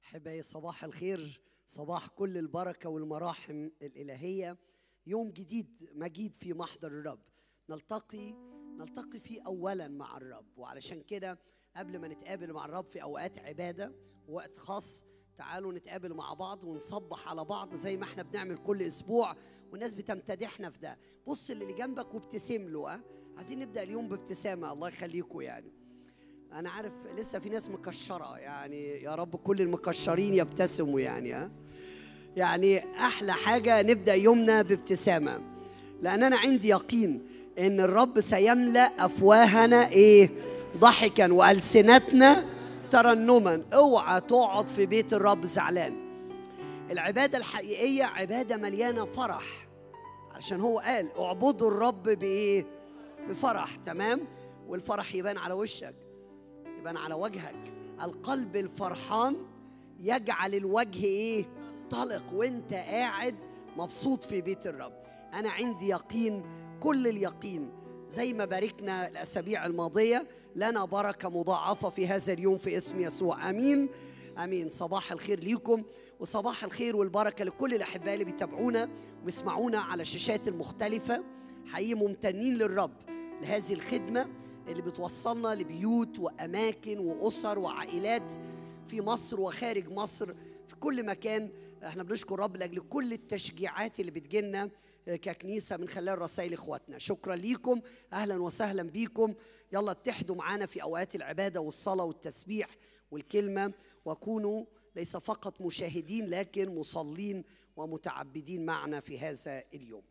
أحبائي صباح الخير صباح كل البركة والمراحم الإلهية يوم جديد مجيد في محضر الرب نلتقي نلتقي فيه أولا مع الرب وعلشان كده قبل ما نتقابل مع الرب في أوقات عبادة وقت خاص تعالوا نتقابل مع بعض ونصبح على بعض زي ما احنا بنعمل كل أسبوع والناس بتمتدحنا في ده بص اللي جنبك وابتسم له أه؟ عايزين نبدأ اليوم بابتسامة الله يخليكم يعني انا عارف لسه في ناس مكشره يعني يا رب كل المكشرين يبتسموا يعني ها يعني احلى حاجه نبدا يومنا بابتسامه لان انا عندي يقين ان الرب سيملا افواهنا ايه ضحكا والسنتنا ترنما اوعى تقعد في بيت الرب زعلان العباده الحقيقيه عباده مليانه فرح علشان هو قال اعبدوا الرب بايه بفرح تمام والفرح يبان على وشك يبان على وجهك القلب الفرحان يجعل الوجه ايه طلق وانت قاعد مبسوط في بيت الرب انا عندي يقين كل اليقين زي ما باركنا الاسابيع الماضيه لنا بركه مضاعفه في هذا اليوم في اسم يسوع امين امين صباح الخير ليكم وصباح الخير والبركه لكل الاحباء اللي بيتابعونا وبيسمعونا على الشاشات المختلفه حقيقي ممتنين للرب لهذه الخدمه اللي بتوصلنا لبيوت واماكن واسر وعائلات في مصر وخارج مصر في كل مكان احنا بنشكر الرب لاجل كل التشجيعات اللي بتجيلنا ككنيسه من خلال رسائل اخواتنا شكرا ليكم اهلا وسهلا بيكم يلا اتحدوا معانا في اوقات العباده والصلاه والتسبيح والكلمه وكونوا ليس فقط مشاهدين لكن مصلين ومتعبدين معنا في هذا اليوم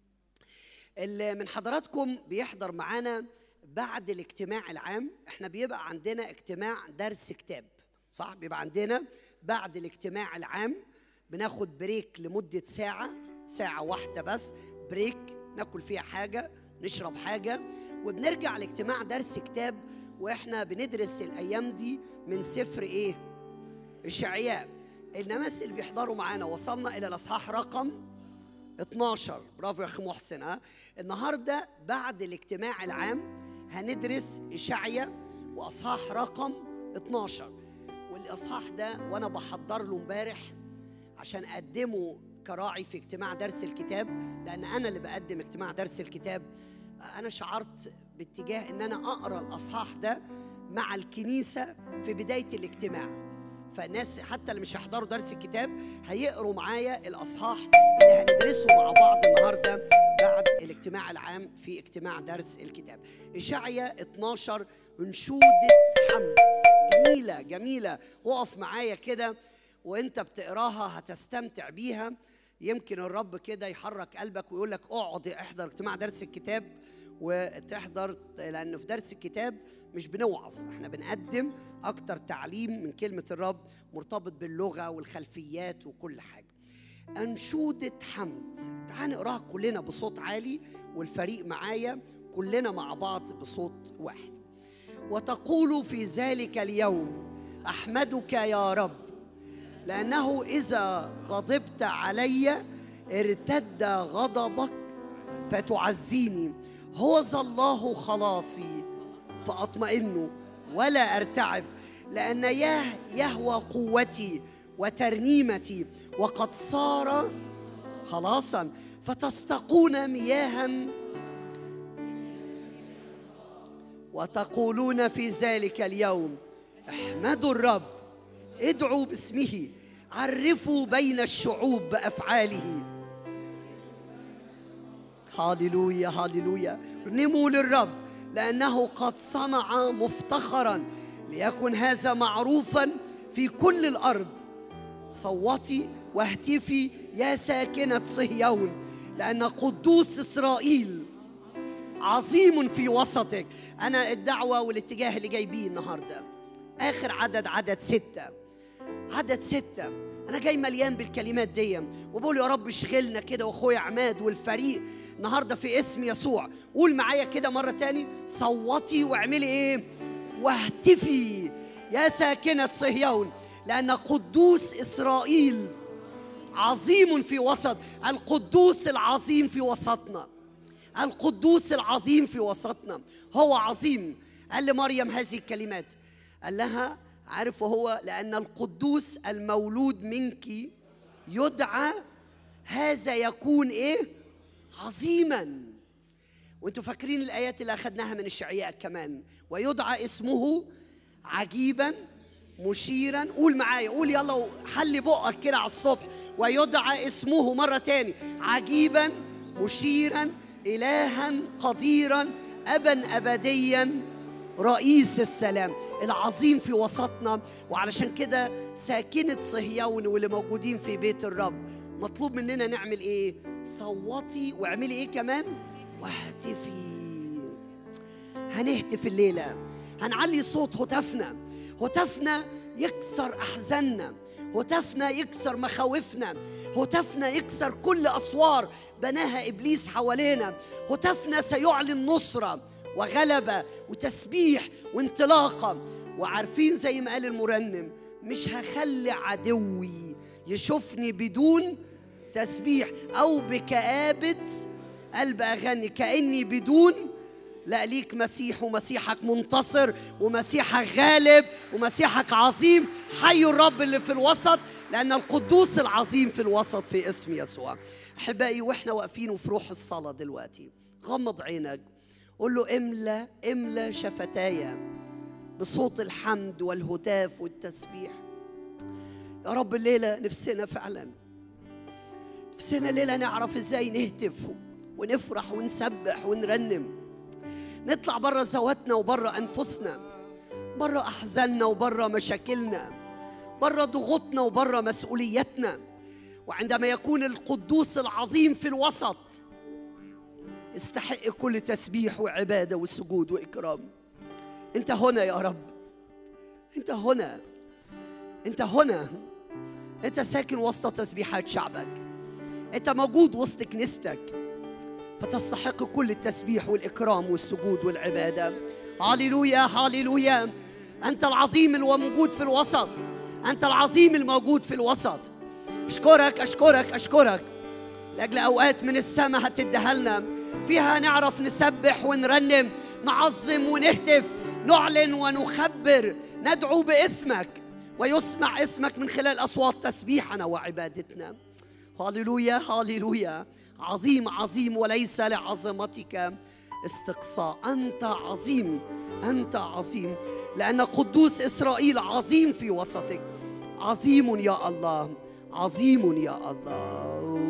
اللي من حضراتكم بيحضر معانا بعد الاجتماع العام احنا بيبقى عندنا اجتماع درس كتاب صح بيبقى عندنا بعد الاجتماع العام بناخد بريك لمدة ساعة ساعة واحدة بس بريك ناكل فيها حاجة نشرب حاجة وبنرجع لاجتماع درس كتاب واحنا بندرس الايام دي من سفر ايه اشعياء الناس اللي بيحضروا معانا وصلنا الى الاصحاح رقم 12 برافو يا اخي محسن ها النهارده بعد الاجتماع العام هندرس إشعيا وأصحاح رقم 12 والإصحاح ده وأنا بحضر له امبارح عشان أقدمه كراعي في اجتماع درس الكتاب لأن أنا اللي بقدم اجتماع درس الكتاب أنا شعرت باتجاه إن أنا أقرأ الأصحاح ده مع الكنيسة في بداية الاجتماع فالناس حتى اللي مش هيحضروا درس الكتاب هيقروا معايا الأصحاح اللي هندرسه مع بعض النهارده بعد الاجتماع العام في اجتماع درس الكتاب إشعيا 12 انشودة حمد جميلة جميلة وقف معايا كده وانت بتقراها هتستمتع بيها يمكن الرب كده يحرك قلبك ويقول لك اقعد احضر اجتماع درس الكتاب وتحضر لان في درس الكتاب مش بنوعظ احنا بنقدم اكتر تعليم من كلمة الرب مرتبط باللغة والخلفيات وكل حاجة أنشودة حمد تعال نقراها كلنا بصوت عالي والفريق معايا كلنا مع بعض بصوت واحد وتقول في ذلك اليوم أحمدك يا رب لأنه إذا غضبت علي ارتد غضبك فتعزيني هو ذا الله خلاصي فأطمئن ولا أرتعب لأن ياه يهوى قوتي وترنيمتي وقد صار خلاصا فتستقون مياها وتقولون في ذلك اليوم احمدوا الرب ادعوا باسمه عرفوا بين الشعوب بافعاله هاليلويا هاليلويا رنموا للرب لانه قد صنع مفتخرا ليكن هذا معروفا في كل الارض صوتي واهتفي يا ساكنة صهيون لأن قدوس إسرائيل عظيم في وسطك أنا الدعوة والاتجاه اللي جاي بيه النهاردة آخر عدد عدد ستة عدد ستة أنا جاي مليان بالكلمات دي وبقول يا رب اشغلنا كده وأخويا عماد والفريق النهاردة في اسم يسوع قول معايا كده مرة تاني صوتي واعملي إيه واهتفي يا ساكنة صهيون لأن قدوس إسرائيل عظيم في وسط القدوس العظيم في وسطنا القدوس العظيم في وسطنا هو عظيم قال لمريم هذه الكلمات قال لها عارف وهو لأن القدوس المولود منك يدعى هذا يكون إيه عظيما وانتوا فاكرين الآيات اللي أخذناها من الشعياء كمان ويدعى اسمه عجيبا مشيرا قول معايا قول يلا حلي بقك كده على الصبح ويدعى اسمه مرة تاني عجيبا مشيرا إلها قديرا أبا أبديا رئيس السلام العظيم في وسطنا وعلشان كده ساكنة صهيون واللي موجودين في بيت الرب مطلوب مننا نعمل ايه صوتي واعملي ايه كمان واهتفي هنهتف الليلة هنعلي صوت هتافنا هتافنا يكسر أحزاننا هتافنا يكسر مخاوفنا هتافنا يكسر كل أسوار بناها إبليس حوالينا هتافنا سيعلن نصرة وغلبة وتسبيح وانطلاقة وعارفين زي ما قال المرنم مش هخلي عدوي يشوفني بدون تسبيح أو بكآبة قلب أغني كأني بدون لا ليك مسيح ومسيحك منتصر ومسيحك غالب ومسيحك عظيم حي الرب اللي في الوسط لأن القدوس العظيم في الوسط في اسم يسوع أحبائي وإحنا واقفين وفي روح الصلاة دلوقتي غمض عينك قول له املى املى شفتايا بصوت الحمد والهتاف والتسبيح يا رب الليلة نفسنا فعلا نفسنا الليلة نعرف ازاي نهتف ونفرح ونسبح ونرنم نطلع بره ذواتنا وبره انفسنا بره احزاننا وبره مشاكلنا بره ضغوطنا وبره مسؤولياتنا وعندما يكون القدوس العظيم في الوسط استحق كل تسبيح وعباده وسجود واكرام انت هنا يا رب انت هنا انت هنا انت ساكن وسط تسبيحات شعبك انت موجود وسط كنيستك فتستحق كل التسبيح والإكرام والسجود والعبادة هاليلويا هاليلويا أنت العظيم الموجود في الوسط أنت العظيم الموجود في الوسط أشكرك أشكرك أشكرك لأجل أوقات من السماء هتديها لنا فيها نعرف نسبح ونرنم نعظم ونهتف نعلن ونخبر ندعو باسمك ويسمع اسمك من خلال أصوات تسبيحنا وعبادتنا هاليلويا هاليلويا عظيم عظيم وليس لعظمتك استقصاء انت عظيم انت عظيم لان قدوس اسرائيل عظيم في وسطك عظيم يا الله عظيم يا الله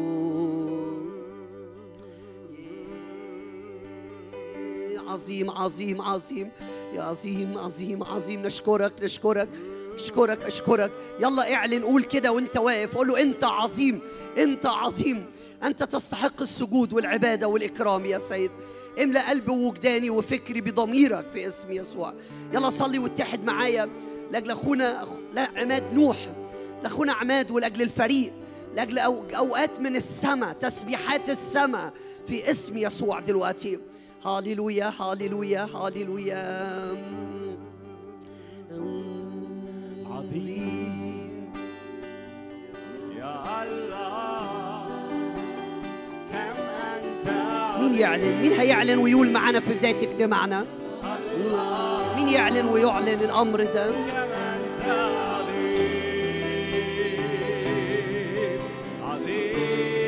عظيم عظيم عظيم يا عظيم عظيم عظيم نشكرك نشكرك اشكرك اشكرك يلا اعلن قول كده وانت واقف قول له انت عظيم انت عظيم انت تستحق السجود والعباده والاكرام يا سيد املا قلبي ووجداني وفكري بضميرك في اسم يسوع يلا صلي واتحد معايا لاجل اخونا لا عماد نوح لاخونا عماد ولاجل الفريق لاجل اوقات من السماء تسبيحات السماء في اسم يسوع دلوقتي هاليلويا هاليلويا هاليلويا عظيم يا الله كم أنت مين يعلن مين هيعلن ويقول معنا في بداية اجتماعنا مين يعلن ويعلن الأمر ده كم أنت عظيم عظيم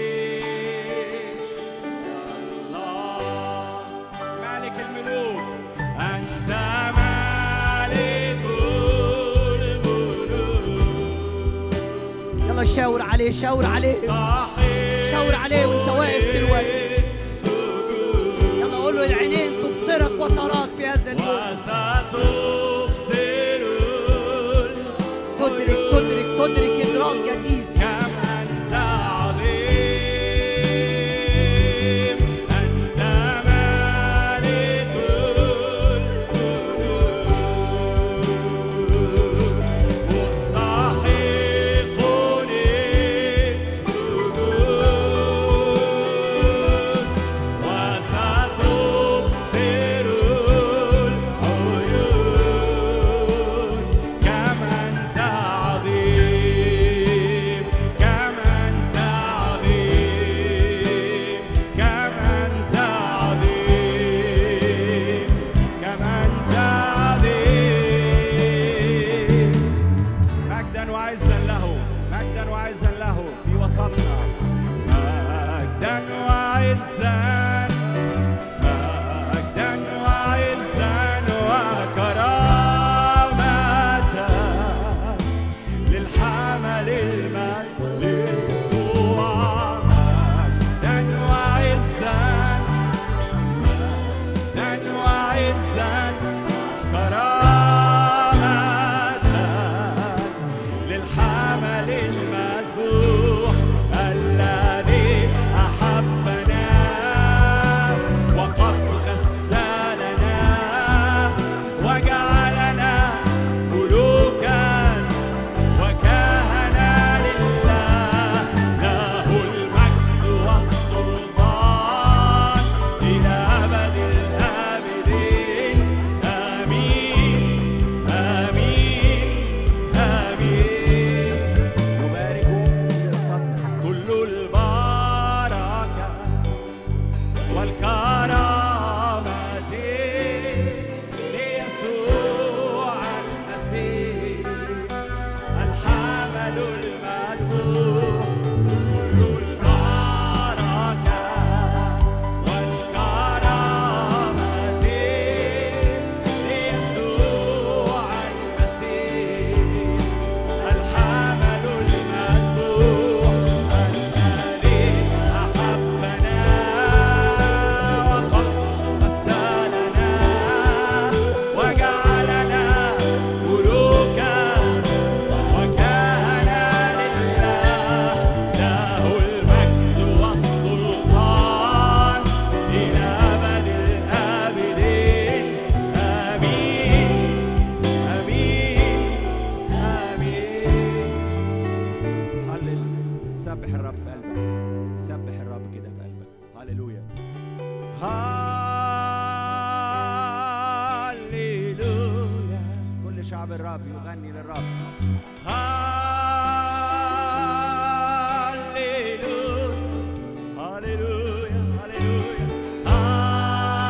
يا الله مالك الملوك أنت مالك الملوك يلا شاور عليه شاور عليه شاور عليه وانت واقف دلوقتي يلا قول له العينين تبصرك وتراك في هذا اليوم وستبصر تدرك تدرك تدرك إدراك جديد كم أنت عظيم أنت مالك الملوك مستحق للسجود وستبصر العيون كم أنت عظيم مجدا وعزا مجدا وعزا وكرامة للحمل المجد ليسوع مجدا وعزا مجدا وعزا كرامة للحمل المسبوح الذي أحبنا وقد غسلنا وجعلنا ملوكا وكهنا لله له المجد والسلطان إلى أبد الآبدين آمين آمين آمين نبارك كل البركة والكرامة ليسوع المسيح الحمل المذبوح كل البركة والكرامة ليسوع المسيح الحمل المسبوح الذي أحبنا وقد غسلنا وجعلنا ملوكا وكهنا لله له المجد والسلطان إلى أبد الآبدين آمين آمين آمين هللويا سبح الرب في قلبك سبح الرب كده في قلبك هللويا هللويا كل شعب الرب يغني للرب هللويا هللويا هللويا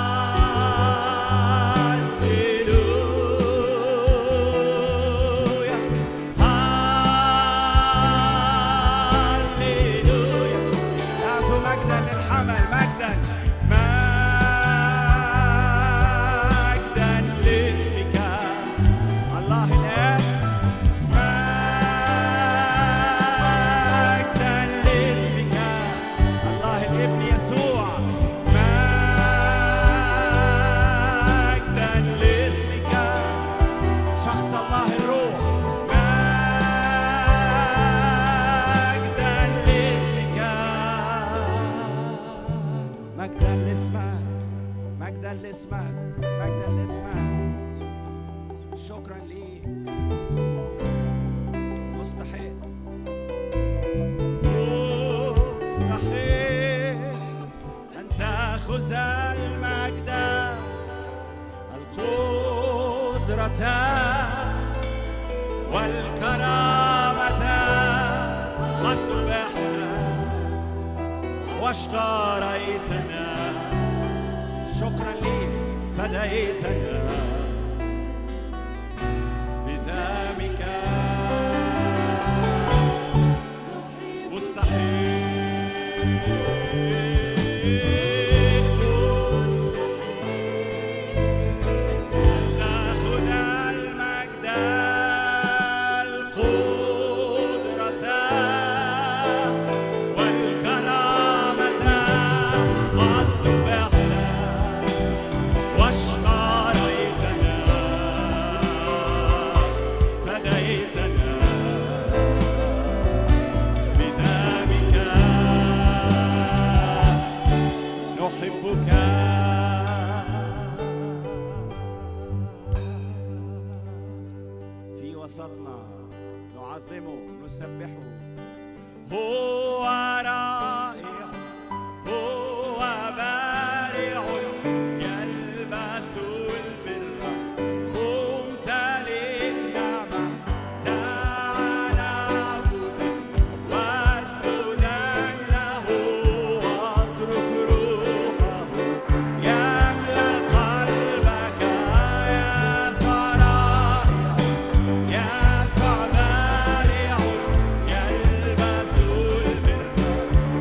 هللويا هللويا اعطوا مجدا للحمل مجدا مجدا لاسمك الله الآب مجدا لاسمك الله الابن يسوع مجدا لاسمك شخص الله الروح مجدا لاسمك مجدا لاسمك مجدا لاسمك مجدا لاسمك شكرا ليك مستحيل مستحيل أن تأخذ المجد القدرة والكرامة قد ذبحت واشتريتنا شكرا ليك فديتنا بدمك مستحيل تأخذ المجد القدرة والكرامة قد ذبحت واشتريتنا فديتنا بدمك نحبك في وسطنا نعظمه نسبحه هو رائع هو بارع يلبس البر ممتلئ النعمة تعال اعبد واسجدا له واترك روحه يملأ قلبك يا صرائع يا صبارع يلبس البر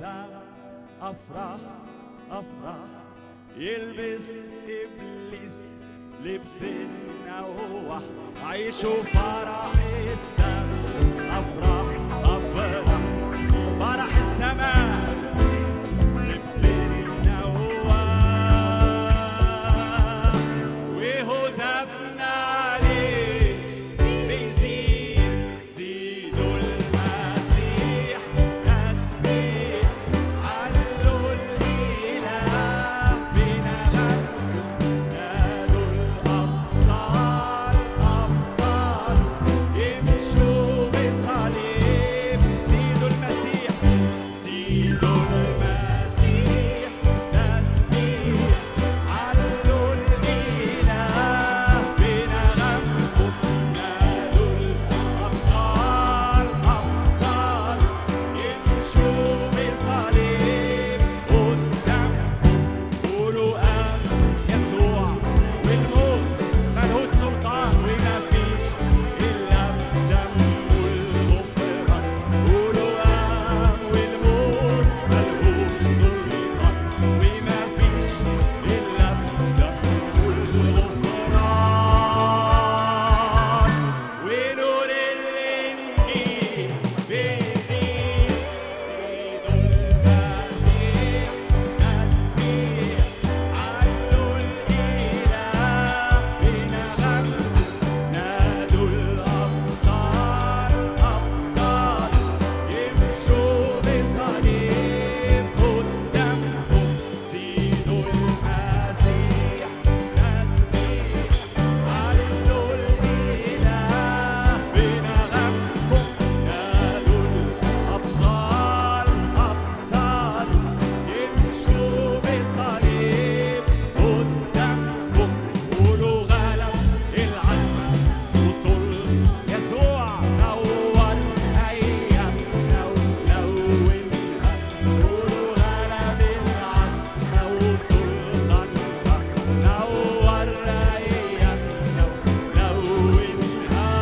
السما افرح افرح يلبس ابليس لبس النوح عيشوا فرح السما افرح افرح فرح السماء لبس النوح وهتافنا عليه بيزيد زيدوا المسيح تسبيح علوا الإله بنغم نادوا الأبطال أبطال يمشوا بصليب زيدوا المسيح زيدوا المسيح تسبيح علوا الإله بنغم نادوا الأبطال أبطال يمشوا بصليب قدامهم قولوا آم يسوع والموت ملهوش سلطان وما فيش إلا بدمه الغفران قولوا آم والموت ملهوش سلطان وما فيش إلا بدمه الغفران ونور الإنجيل بيزيد زيدوا المسيح تسبيح علوا الإله بنغم نادوا الأبطال أبطال يمشوا بصليب قدامهم زيدوا المسيح تسبيح علوا الإله بنغمكم نادوا الأبطال أبطال يمشوا بصليب قدامكم قولوا غلب العالم وصل يسوع نور أيامنا ولونها قولوا غلب العالم وسلطانها نور أيامنا ولونها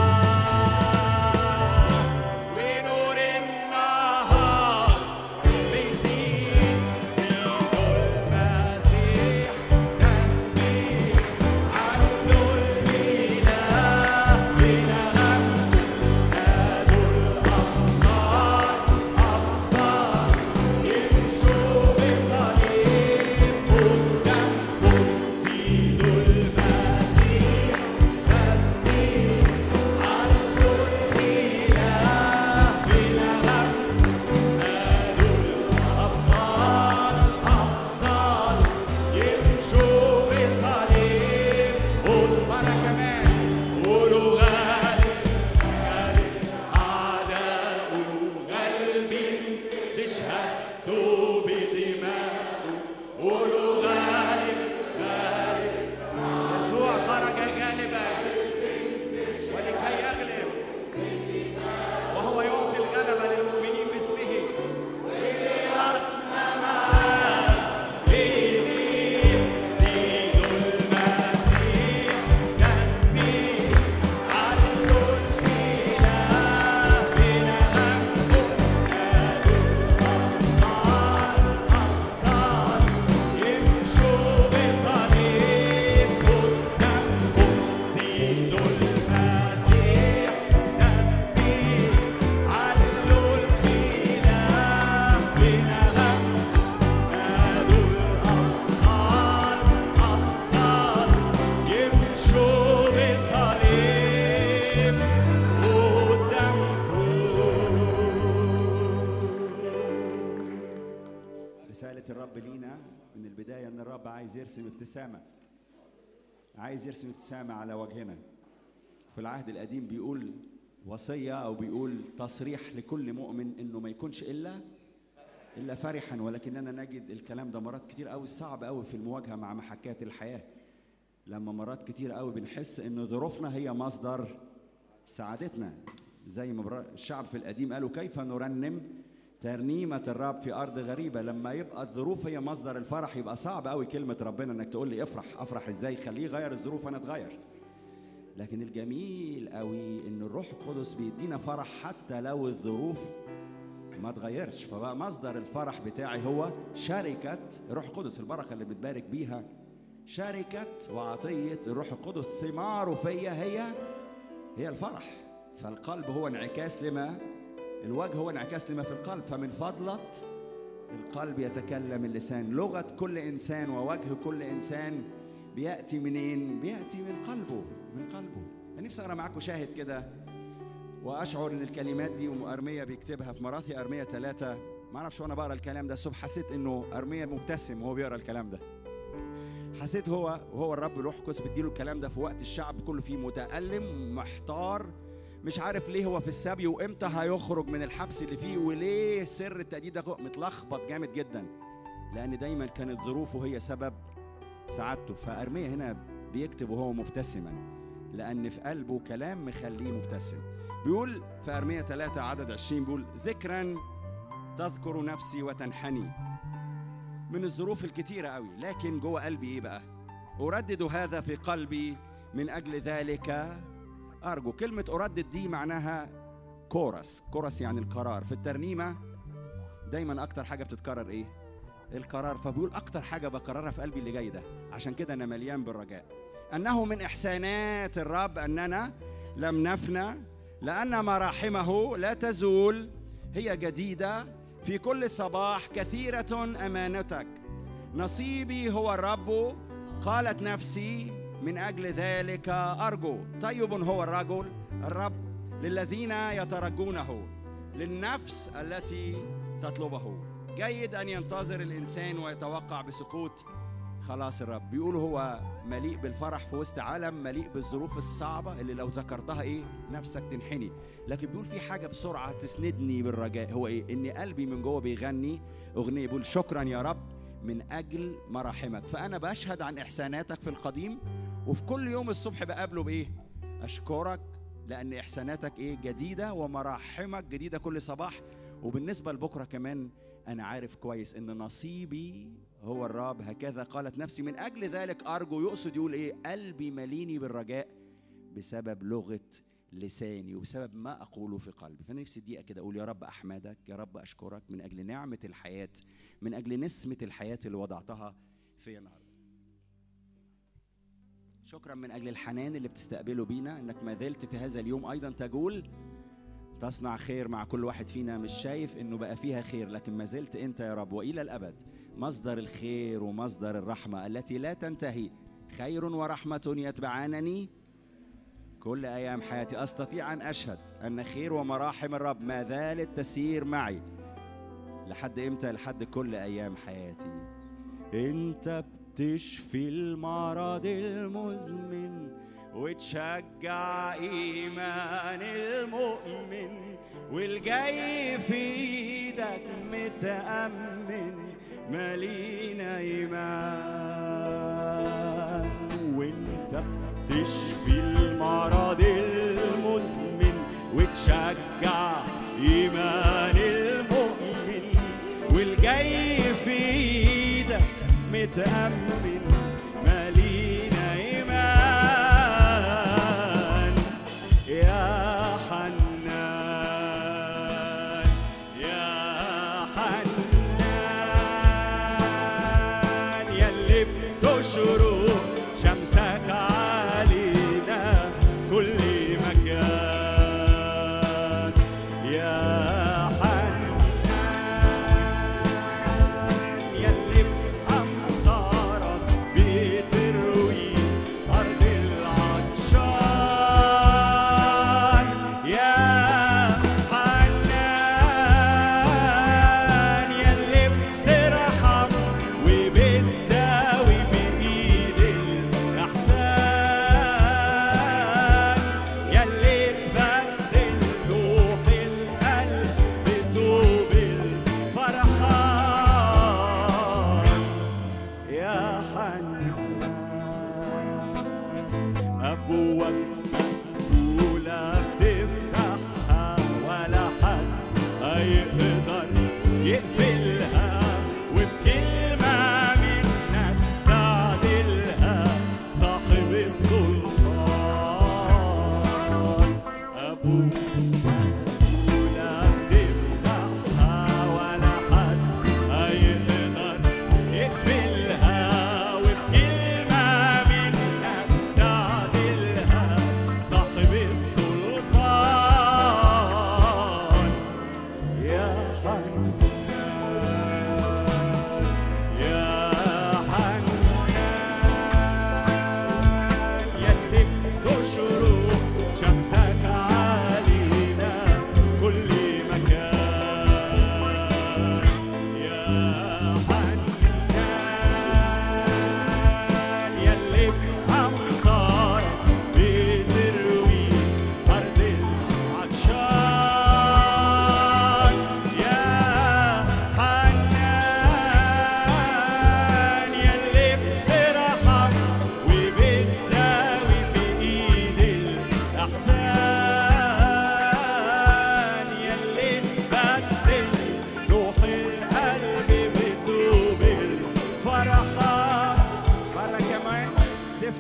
ونور النهار بيزيد زيدوا المسيح تسبيح علوا الإله بنغم نادوا الأبطال أبطال يمشوا بصليب قدامكم زيدوا المسيح تسبيح علوا الإله بنغم نادوا الأبطال أبطال يمشوا بصليب قولوا مرة كمان قولوا غالب غالب أعداء غالب لشهادته بدماءه قولوا غالب غالب يسوع خرج غالبا ولكي يغلب وهو يعطي الغلبة للمؤمنين باسمه وميراثنا معاه بيديه زيدوا المسيح تسبيح علوا الإله بنغمكم نادوا الأبطال أبطال يمشوا بصليب قدامكم زيدوا المسيح تسبيح علوا الإله بنغمكم نادوا الأبطال أبطال يمشوا بصليب قدامكم رسالة الرب لينا من البداية إن الرب عايز يرسم ابتسامة عايز يرسم ابتسامة على وجهنا في العهد القديم بيقول وصية أو بيقول تصريح لكل مؤمن إنه ما يكونش إلا إلا فرحا ولكننا نجد الكلام ده مرات كتير قوي صعب قوي في المواجهة مع محكات الحياة لما مرات كتير قوي بنحس إن ظروفنا هي مصدر سعادتنا زي ما برا- الشعب في القديم قالوا كيف نرنم ترنيمة الرب في أرض غريبة لما يبقى الظروف هي مصدر الفرح يبقى صعب قوي كلمة ربنا إنك تقول لي افرح أفرح إزاي خليه يغير الظروف أنا أتغير لكن الجميل قوي إن الروح القدس بيدينا فرح حتى لو الظروف ما اتغيرش فبقى مصدر الفرح بتاعي هو شركة الروح القدس البركة اللي بتبارك بيها شركة وعطية الروح القدس ثماره فيا هي هي الفرح فالقلب هو انعكاس لما الوجه هو انعكاس لما في القلب فمن فضلة القلب يتكلم اللسان لغة كل إنسان ووجه كل إنسان بيأتي منين؟ بيأتي من قلبه من قلبه أنا نفسي أقرأ معاكم شاهد كده وأشعر إن الكلمات دي وأرمية بيكتبها في مراثي أرمية ثلاثة ما أعرفش وأنا بقرأ الكلام ده الصبح حسيت إنه أرمية مبتسم وهو بيقرأ الكلام ده حسيت هو وهو الرب روح القدس بيديله الكلام ده في وقت الشعب كله فيه متألم محتار مش عارف ليه هو في السبي وامتى هيخرج من الحبس اللي فيه وليه سر التأديب ده متلخبط جامد جدا لأن دايما كانت ظروفه هي سبب سعادته فأرمية هنا بيكتب وهو مبتسما لأن في قلبه كلام مخليه مبتسم بيقول في أرمية 3 عدد 20 بيقول ذكرا تذكر نفسي وتنحني من الظروف الكتيرة قوي لكن جوه قلبي إيه بقى أردد هذا في قلبي من أجل ذلك أرجو كلمة أردد دي معناها كورس كورس يعني القرار في الترنيمة دايما أكتر حاجة بتتكرر إيه القرار فبيقول أكتر حاجة بكررها في قلبي اللي جاي ده عشان كده أنا مليان بالرجاء أنه من إحسانات الرب أننا لم نفنى لأن مراحمه لا تزول هي جديدة في كل صباح كثيرة أمانتك نصيبي هو الرب قالت نفسي من أجل ذلك أرجو طيب هو الرجل الرب للذين يترجونه للنفس التي تطلبه جيد أن ينتظر الإنسان ويتوقع بسقوط خلاص الرب بيقول هو مليء بالفرح في وسط عالم مليء بالظروف الصعبة اللي لو ذكرتها إيه نفسك تنحني لكن بيقول في حاجة بسرعة تسندني بالرجاء هو إيه إن قلبي من جوه بيغني أغنية بيقول شكرا يا رب من أجل مراحمك فأنا بشهد عن إحساناتك في القديم وفي كل يوم الصبح بقابله بإيه أشكرك لأن إحساناتك إيه جديدة ومراحمك جديدة كل صباح وبالنسبة لبكرة كمان أنا عارف كويس إن نصيبي هو الرب هكذا قالت نفسي من أجل ذلك أرجو يقصد يقول إيه قلبي مليني بالرجاء بسبب لغة لساني وبسبب ما أقوله في قلبي فأنا نفسي دقيقة كده أقول يا رب أحمدك يا رب أشكرك من أجل نعمة الحياة من أجل نسمة الحياة اللي وضعتها في النهاردة شكرا من أجل الحنان اللي بتستقبله بينا إنك ما زلت في هذا اليوم أيضا تقول تصنع خير مع كل واحد فينا مش شايف انه بقى فيها خير لكن ما زلت انت يا رب والى الابد مصدر الخير ومصدر الرحمه التي لا تنتهي خير ورحمه يتبعانني كل ايام حياتي استطيع ان اشهد ان خير ومراحم الرب ما زالت تسير معي لحد امتى لحد كل ايام حياتي انت بتشفي المرض المزمن وتشجع ايمان المؤمن والجاي في ايدك متامن مالينا ايمان وانت بتشفي المرض المزمن وتشجع ايمان المؤمن والجاي في ايدك متامن مالينا ايمان يا حنان يا حنان يلي بتشرق شمسك علينا كل مكان يا حنان يلي بأمطارك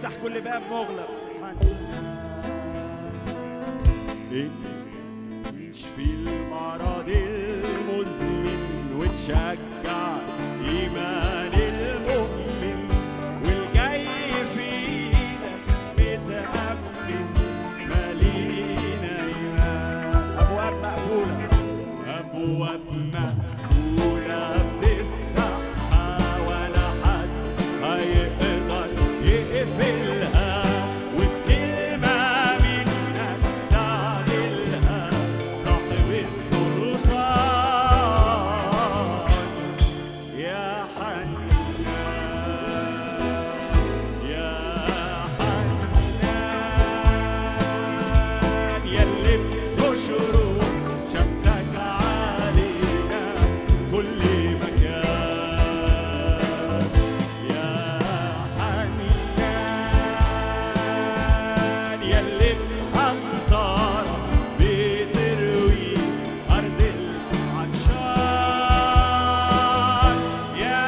افتح كل باب مغلق اشفي المرض المزمن وتشجع ايمان المؤمن والجاي فينا متأمن مالينا ايمان ابواب مقفوله ابواب مقفوله بتفتحها ولا حد هيقدر يقفلها وبكلمه منك تعدلها صاحب السلطان يا حنان يا حنان يلي بتشرق شمسك علينا كل مكان يا حنان يلي بأمطار بتروي أرض العطشان يا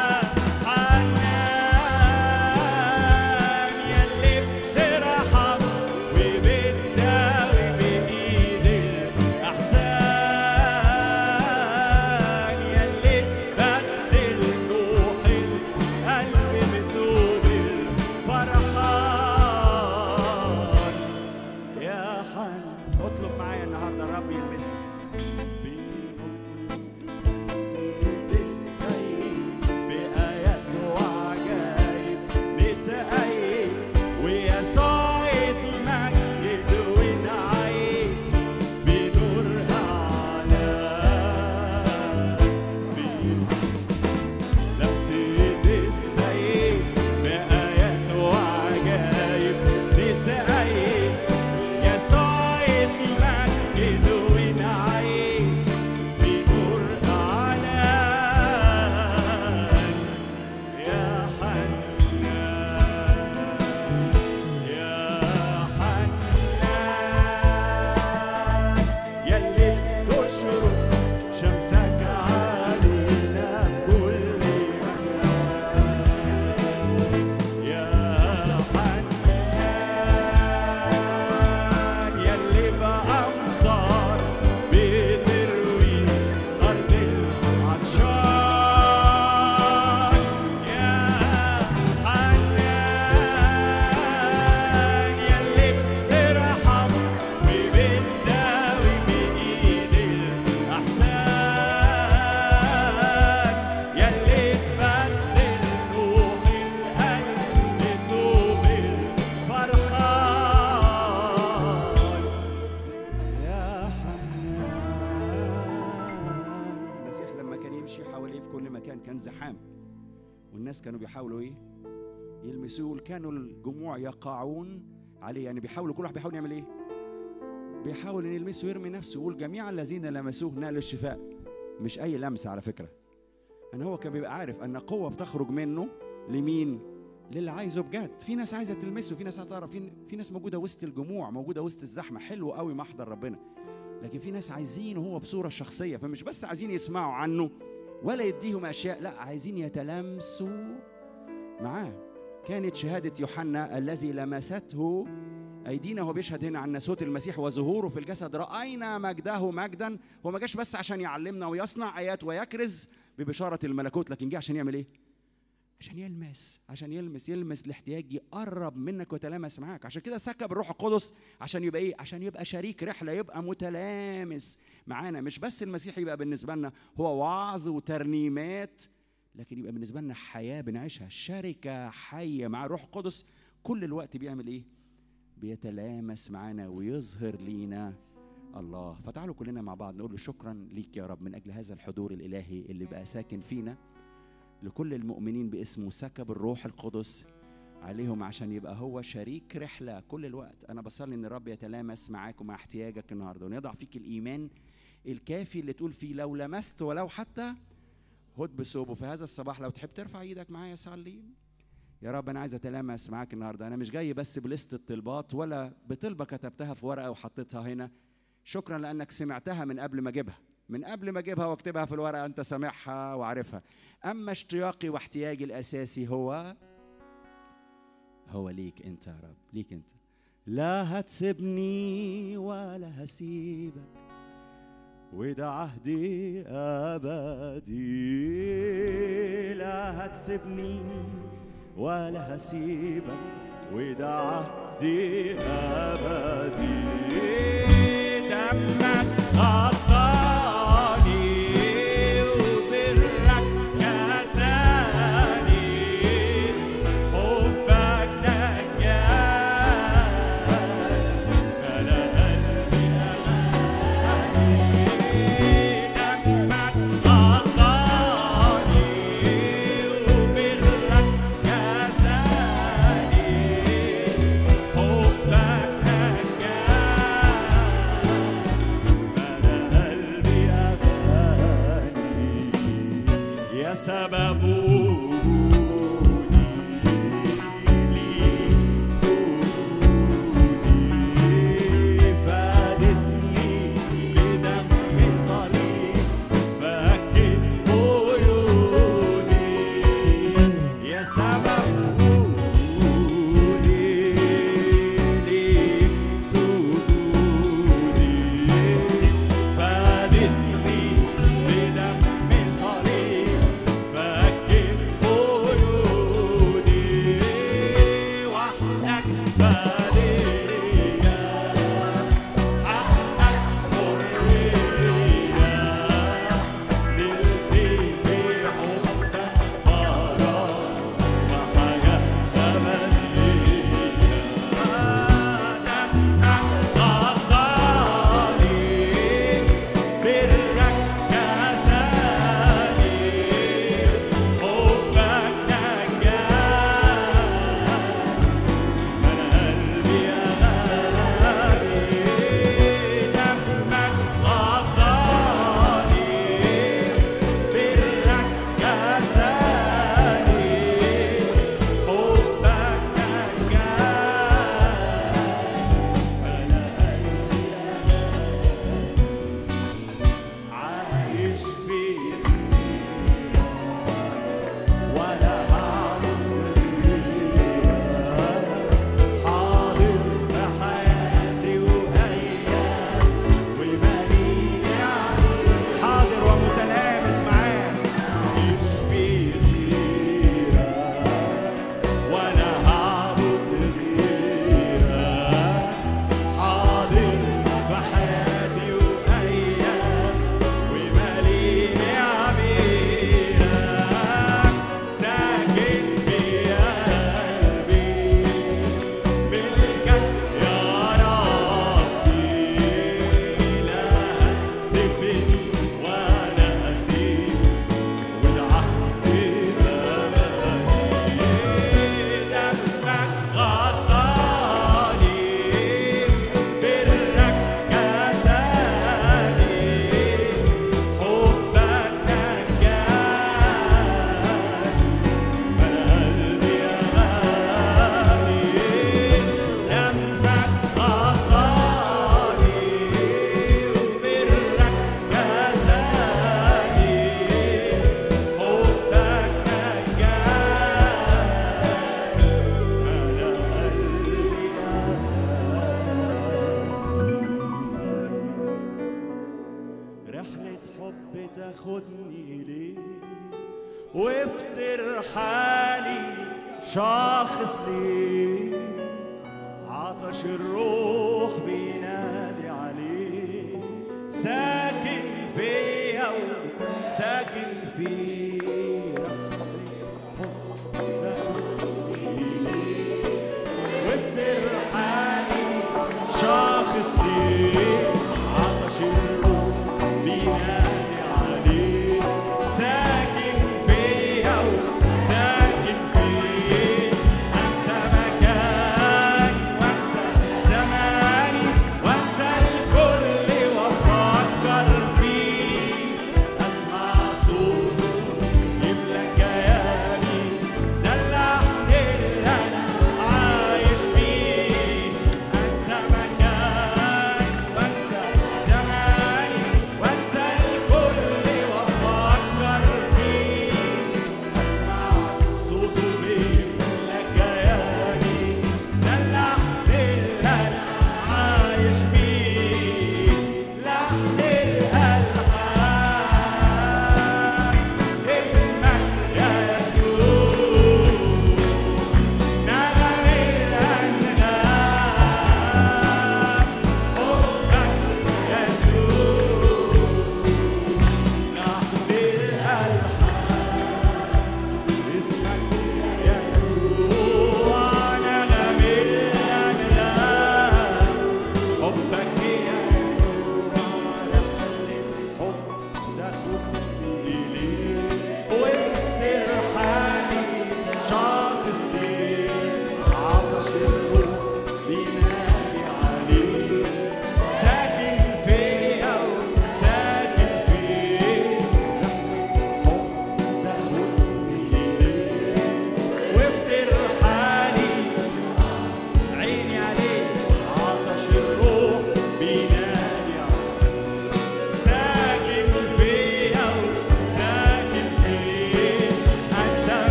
حنان يلي بترحم وبتداوي بإيد الإحسان يلي بدل روح القلب بتوب الفرحان يا حن اطلب معايا النهارده الرب يلمسك سيد السيد بآيات وعجائب نتأيد ويسوع يتمجد ونعيد بنور أعلى لمسة السيد بآيات وعجائب نتأيد يسوع يتمجد ونعيد بنور أعلان يا حنان يا حنان يلي بتشرق شمسك علينا في كل مكان يا حنان يلي بأمطار بتروي أرض العطشان يا حنان يلي بترحم وبتداوي بإيد الأحسان يلي تبدل روح القلب توب الفرحان يا حنان المسيح لما كان يمشي حواليه في كل مكان كان زحام والناس كانوا بيحاولوا ايه يلمسوه كانوا الجموع يقعون عليه يعني بيحاولوا كل واحد بيحاول يعمل ايه بيحاول ان يلمسه يرمي نفسه يقول جميع الذين لمسوه نال الشفاء مش اي لمسه على فكره ان هو كان بيبقى عارف ان قوه بتخرج منه لمين للي عايزه بجد في ناس عايزه تلمسه في ناس عايزه تعرف في في ناس موجوده وسط الجموع موجوده وسط الزحمه حلو قوي محضر ربنا لكن في ناس عايزينه هو بصوره شخصيه فمش بس عايزين يسمعوا عنه ولا يديهم اشياء لا عايزين يتلامسوا معاه كانت شهاده يوحنا الذي لمسته ايدينا هو بيشهد هنا عن ناسوت المسيح وظهوره في الجسد راينا مجده مجدا هو ما جاش بس عشان يعلمنا ويصنع ايات ويكرز ببشاره الملكوت لكن جه عشان يعمل ايه عشان يلمس عشان يلمس يلمس الاحتياج يقرب منك ويتلامس معاك عشان كده سكب الروح القدس عشان يبقى ايه عشان يبقى شريك رحله يبقى متلامس معانا مش بس المسيح يبقى بالنسبه لنا هو وعظ وترنيمات لكن يبقى بالنسبه لنا حياه بنعيشها شركه حيه مع الروح القدس كل الوقت بيعمل ايه بيتلامس معانا ويظهر لينا الله فتعالوا كلنا مع بعض نقول له شكرا ليك يا رب من اجل هذا الحضور الالهي اللي بقى ساكن فينا لكل المؤمنين باسمه سكب الروح القدس عليهم عشان يبقى هو شريك رحله كل الوقت انا بصلي ان الرب يتلامس معاك ومع احتياجك النهارده ونضع فيك الايمان الكافي اللي تقول فيه لو لمست ولو حتى هد بثوبه في هذا الصباح لو تحب ترفع ايدك معايا صلي يا رب انا عايز اتلامس معاك النهارده انا مش جاي بس بلست الطلبات ولا بطلبه كتبتها في ورقه وحطيتها هنا شكرا لانك سمعتها من قبل ما اجيبها من قبل ما اجيبها واكتبها في الورقه انت سامعها وعارفها اما اشتياقي واحتياجي الاساسي هو هو ليك انت يا رب ليك انت لا هتسيبني ولا هسيبك وده عهدي أبدي لا هتسيبني ولا هسيبك وده عهدي أبدي دمك غطاني وبرك كساني حبك نجاني ملا قلبي دمك غطاني وبرك كساني حبك نجاني قلبي أغاني يا سبب وجودي ليك سجودي فادتني بدم صليب فكت قيودي يا سبب وجودي ليك سجودي فادتني بدم صليب فكت قيودي وحدك فادية حقك حرية نلتي في حبك غرام وحياة أبدية دمك غطاني برك كساني حبك نجاني من قلبي أغاني دمك غطاني برك كساني حبك نجاني عايش في خير ولا هعمل غيرها حاضر في حياتي وأيام وماليني عليك حاضر ومتلامس معاه يشفي خيرها ولا هعبد غيرها حاضر في حياتي وأيام وماليني عبيرك ساكن في قلبي ملكك يا ربي لا سفن ولا أسير والعهد بلدي دمك غطاني برك كساني حبك نجاني من قلبي أغاني دمك غطاني وبرك كساني حبك نجاني رحلة حب تاخدني ليه وافتر حالي شاخص ليه عطش الروح بينادي عليه ساكن فيا ساكن فيا حب تاخدني ليه وافتر حالي شاخص ليه عطش الروح بينادي عليه ساكن فيا وساكن فيه انسى مكاني وانسى زماني وانسى الكل وافكر فيه اسمع صوته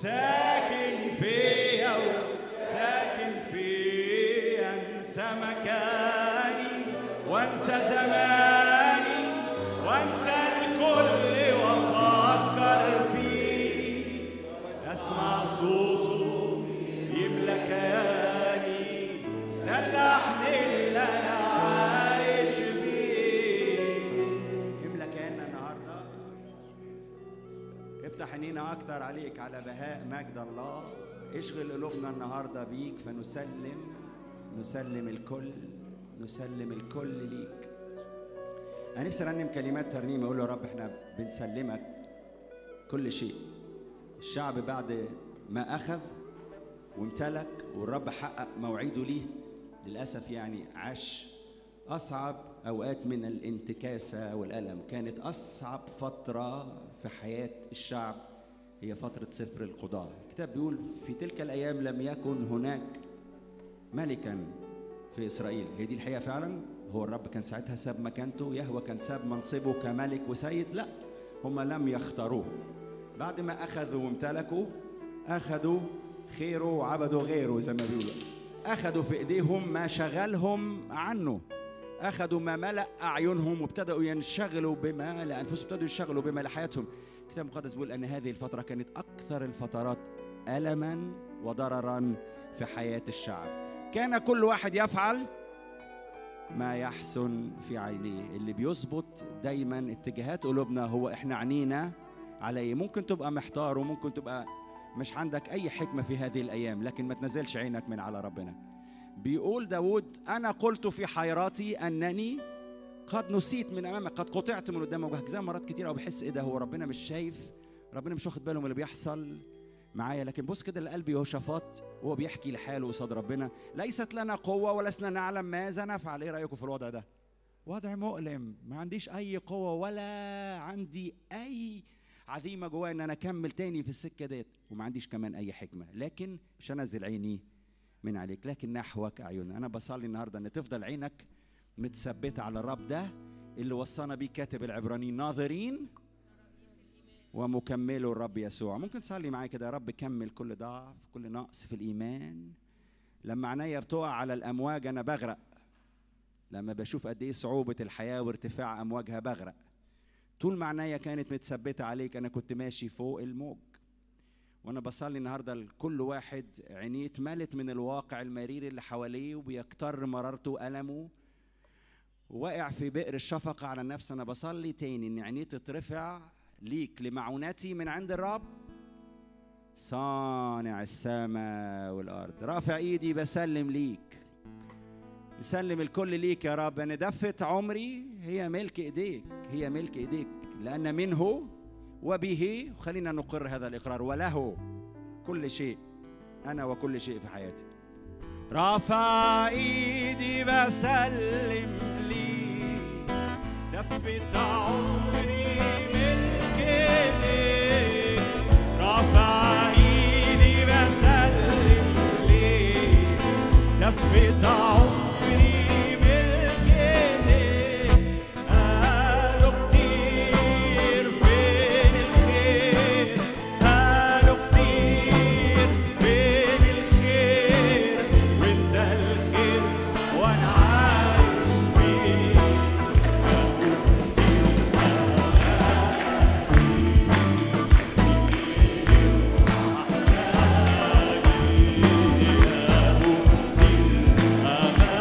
ساكن فيا وساكن فيا انسى مكاني وانسى زماني وانسى الكل وافكر فيه اسمع صوته يملى كياني ده اللحن اللي انا عايش بيه يملى كياننا النهارده افتح عينينا اكتر عليك على بهاء مجد الله اشغل قلوبنا النهارده بيك فنسلم نسلم الكل نسلم الكل ليك انا نفسي ارنم كلمات ترنيمه اقول له يا رب احنا بنسلمك كل شيء الشعب بعد ما اخذ وامتلك والرب حقق موعده ليه للاسف يعني عاش اصعب اوقات من الانتكاسه والالم كانت اصعب فتره في حياه الشعب هي فتره سفر القضاء الكتاب بيقول في تلك الايام لم يكن هناك ملكا في اسرائيل هي دي الحقيقه فعلا هو الرب كان ساعتها ساب مكانته يهوى كان ساب منصبه كملك وسيد لا هم لم يختاروه بعد ما اخذوا وامتلكوا اخذوا خيره وعبدوا غيره زي ما بيقولوا اخذوا في ايديهم ما شغلهم عنه اخذوا ما ملا اعينهم وابتدأوا ينشغلوا بما لانفسهم ابتدوا ينشغلوا بما لحياتهم الكتاب المقدس بيقول ان هذه الفتره كانت اكثر الفترات الما وضررا في حياه الشعب كان كل واحد يفعل ما يحسن في عينيه اللي بيظبط دايما اتجاهات قلوبنا هو احنا عنينا على ايه ممكن تبقى محتار وممكن تبقى مش عندك اي حكمه في هذه الايام لكن ما تنزلش عينك من على ربنا بيقول داود انا قلت في حيرتي انني قد نسيت من امامك قد قطعت من قدام وجهك زي مرات كتير او بحس ايه ده هو ربنا مش شايف ربنا مش واخد باله من اللي بيحصل معايا لكن بص كده لقلب يهوشافاط وهو بيحكي لحاله قصاد ربنا ليست لنا قوه ولسنا نعلم ماذا نفعل ايه رايكم في الوضع ده وضع مؤلم ما عنديش اي قوه ولا عندي اي عزيمه جوايا ان انا اكمل تاني في السكه ديت وما عنديش كمان اي حكمه لكن مش هنزل عيني من عليك لكن نحوك اعيننا انا بصلي النهارده ان تفضل عينك متثبته على الرب ده اللي وصانا بيه كاتب العبرانيين ناظرين ومكمله الرب يسوع ممكن تصلي معايا كده يا رب كمل كل ضعف كل نقص في الايمان لما عينيا بتقع على الامواج انا بغرق لما بشوف قد ايه صعوبه الحياه وارتفاع امواجها بغرق طول ما عينيا كانت متثبته عليك انا كنت ماشي فوق الموج وانا بصلي النهارده لكل واحد عينيه اتملت من الواقع المرير اللي حواليه وبيكتر مرارته والمه واقع في بئر الشفقة على النفس أنا بصلي تاني إن عينيه تترفع ليك لمعونتي من عند الرب صانع السماء والأرض رافع إيدي بسلم ليك بسلم الكل ليك يا رب أنا دفة عمري هي ملك إيديك هي ملك إيديك لأن منه وبه وخلينا نقر هذا الإقرار وله كل شيء أنا وكل شيء في حياتي رافع ايدي بسلم لي لفة عمري ملك ايديك رافع ايدي بسلم لي لفة عمري ملك ايديك قالوا كتير فين الخير قالوا كتير فين الخير وانت الخير وانا عايش فيك قالوا كتير أحزاني قالوا كتير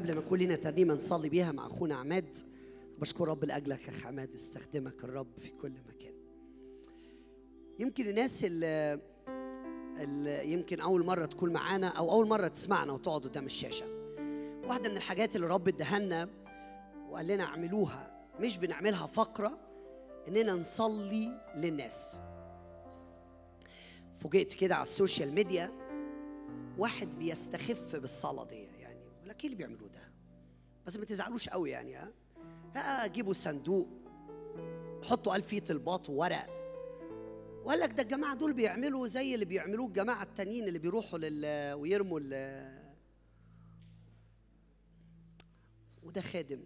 قبل ما يكون لنا ترنيمه نصلي بيها مع اخونا عماد بشكر رب لاجلك يا اخ عماد واستخدمك الرب في كل مكان يمكن الناس اللي, اللي يمكن اول مره تكون معانا او اول مره تسمعنا وتقعد قدام الشاشه واحده من الحاجات اللي الرب ادهنا وقال لنا اعملوها مش بنعملها فقره اننا نصلي للناس فوجئت كده على السوشيال ميديا واحد بيستخف بالصلاه دي يعني يقول لك ايه اللي بيعملوه ده بس ما تزعلوش قوي يعني ها ها جيبوا صندوق حطوا قال فيه طلبات وورق وقال لك ده الجماعه دول بيعملوا زي اللي بيعملوه الجماعه التانيين اللي بيروحوا لل ويرموا ال وده خادم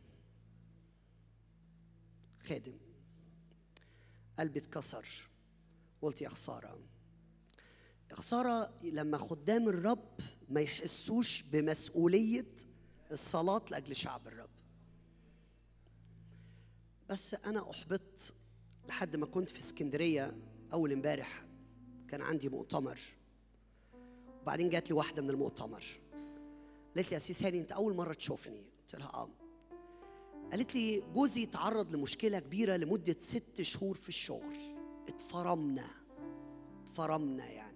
خادم قلبي اتكسر قلت يا خساره يا خساره لما خدام الرب ما يحسوش بمسؤوليه الصلاه لاجل شعب الرب بس انا احبطت لحد ما كنت في اسكندريه اول امبارح كان عندي مؤتمر وبعدين جات لي واحده من المؤتمر قالت لي يا سيس هاني انت اول مره تشوفني قلت لها اه قالت لي جوزي تعرض لمشكله كبيره لمده ست شهور في الشغل اتفرمنا اتفرمنا يعني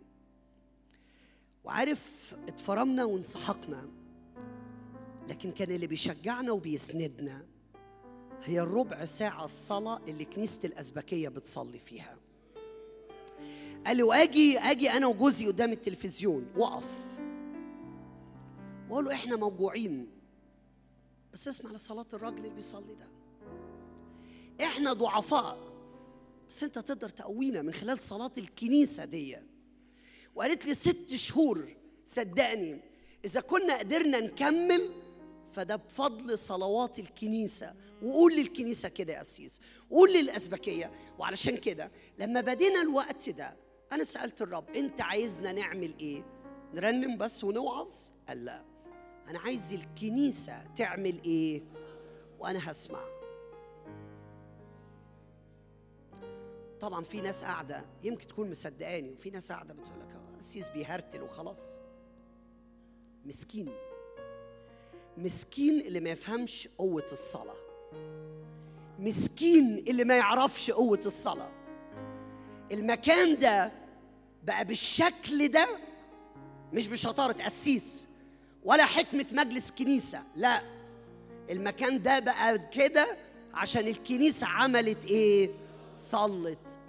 وعارف اتفرمنا وانسحقنا لكن كان اللي بيشجعنا وبيسندنا هي الربع ساعة الصلاة اللي كنيسة الأزبكية بتصلي فيها قال لي واجي اجي انا وجوزي قدام التلفزيون وقف واقول له احنا موجوعين بس اسمع لصلاة الراجل اللي بيصلي ده احنا ضعفاء بس انت تقدر تقوينا من خلال صلاة الكنيسة دي وقالت لي ست شهور صدقني اذا كنا قدرنا نكمل فده بفضل صلوات الكنيسة وقول للكنيسة كده يا أسيس قول للأسبكية وعلشان كده لما بدينا الوقت ده أنا سألت الرب أنت عايزنا نعمل إيه نرنم بس ونوعظ قال لا أنا عايز الكنيسة تعمل إيه وأنا هسمع طبعا في ناس قاعدة يمكن تكون مصدقاني وفي ناس قاعدة بتقول لك أسيس بيهرتل وخلاص مسكين مسكين اللي ما يفهمش قوة الصلاة مسكين اللي ما يعرفش قوة الصلاة المكان ده بقى بالشكل ده مش بشطارة قسيس ولا حكمة مجلس كنيسة لا المكان ده بقى كده عشان الكنيسة عملت ايه صلت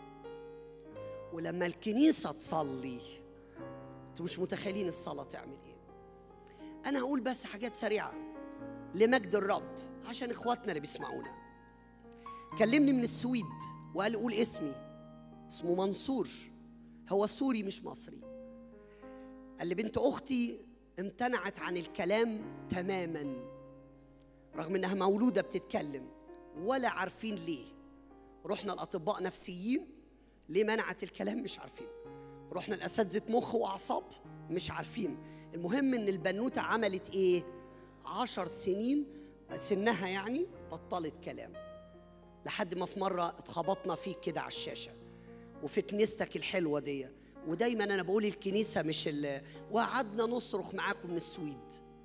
ولما الكنيسة تصلي انتوا مش متخيلين الصلاة تعمل ايه انا هقول بس حاجات سريعة لمجد الرب عشان اخواتنا اللي بيسمعونا كلمني من السويد وقال قول اسمي اسمه منصور هو سوري مش مصري قال لي بنت اختي امتنعت عن الكلام تماما رغم انها مولوده بتتكلم ولا عارفين ليه رحنا الاطباء نفسيين ليه منعت الكلام مش عارفين رحنا الاساتذه مخ واعصاب مش عارفين المهم ان البنوته عملت ايه عشر سنين سنها يعني بطلت كلام لحد ما في مرة اتخبطنا فيك كده على الشاشة وفي كنيستك الحلوة دي ودايما أنا بقول الكنيسة مش ال وقعدنا نصرخ معاكم من السويد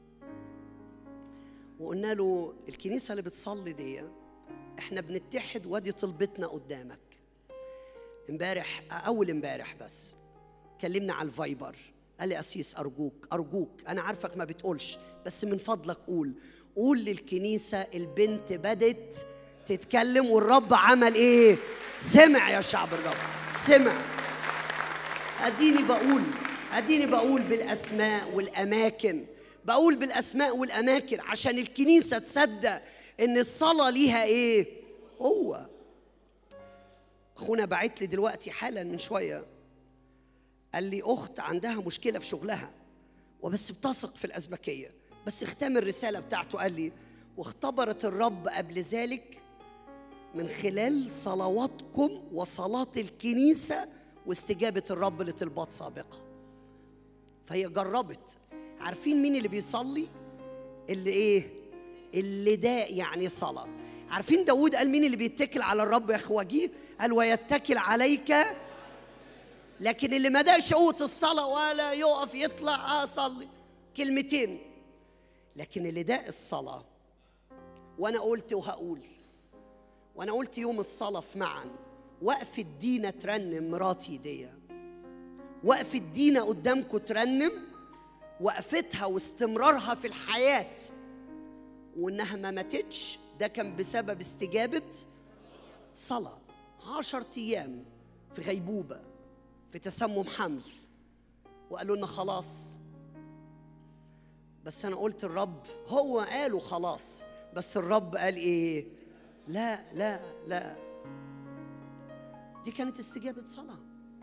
وقلنا له الكنيسة اللي بتصلي دي احنا بنتحد وادي طلبتنا قدامك امبارح اول امبارح بس كلمنا على الفايبر قال لي اسيس ارجوك ارجوك انا عارفك ما بتقولش بس من فضلك قول قول للكنيسه البنت بدت تتكلم والرب عمل ايه سمع يا شعب الرب سمع اديني بقول اديني بقول بالاسماء والاماكن بقول بالاسماء والاماكن عشان الكنيسه تصدق ان الصلاه ليها ايه قوه اخونا بعت لي دلوقتي حالا من شويه قال لي اخت عندها مشكله في شغلها وبس بتثق في الازبكيه بس ختام الرساله بتاعته قال لي واختبرت الرب قبل ذلك من خلال صلواتكم وصلاه الكنيسه واستجابه الرب لطلبات سابقه فهي جربت عارفين مين اللي بيصلي اللي ايه اللي ده يعني صلاه عارفين داود قال مين اللي بيتكل على الرب يا اخواجيه قال ويتكل عليك لكن اللي ما داش قوة الصلاة ولا يقف يطلع أصلي كلمتين لكن اللي ده الصلاة وأنا قلت وهقول وأنا قلت يوم الصلاة في معا وقفة دينا ترنم مراتي دي وقفة دينا قدامكم ترنم وقفتها واستمرارها في الحياة وإنها ما ماتتش ده كان بسبب استجابة صلاة عشرة أيام في غيبوبة في تسمم حمل وقالوا لنا خلاص بس انا قلت الرب هو قالوا خلاص بس الرب قال ايه لا لا لا دي كانت استجابة صلاة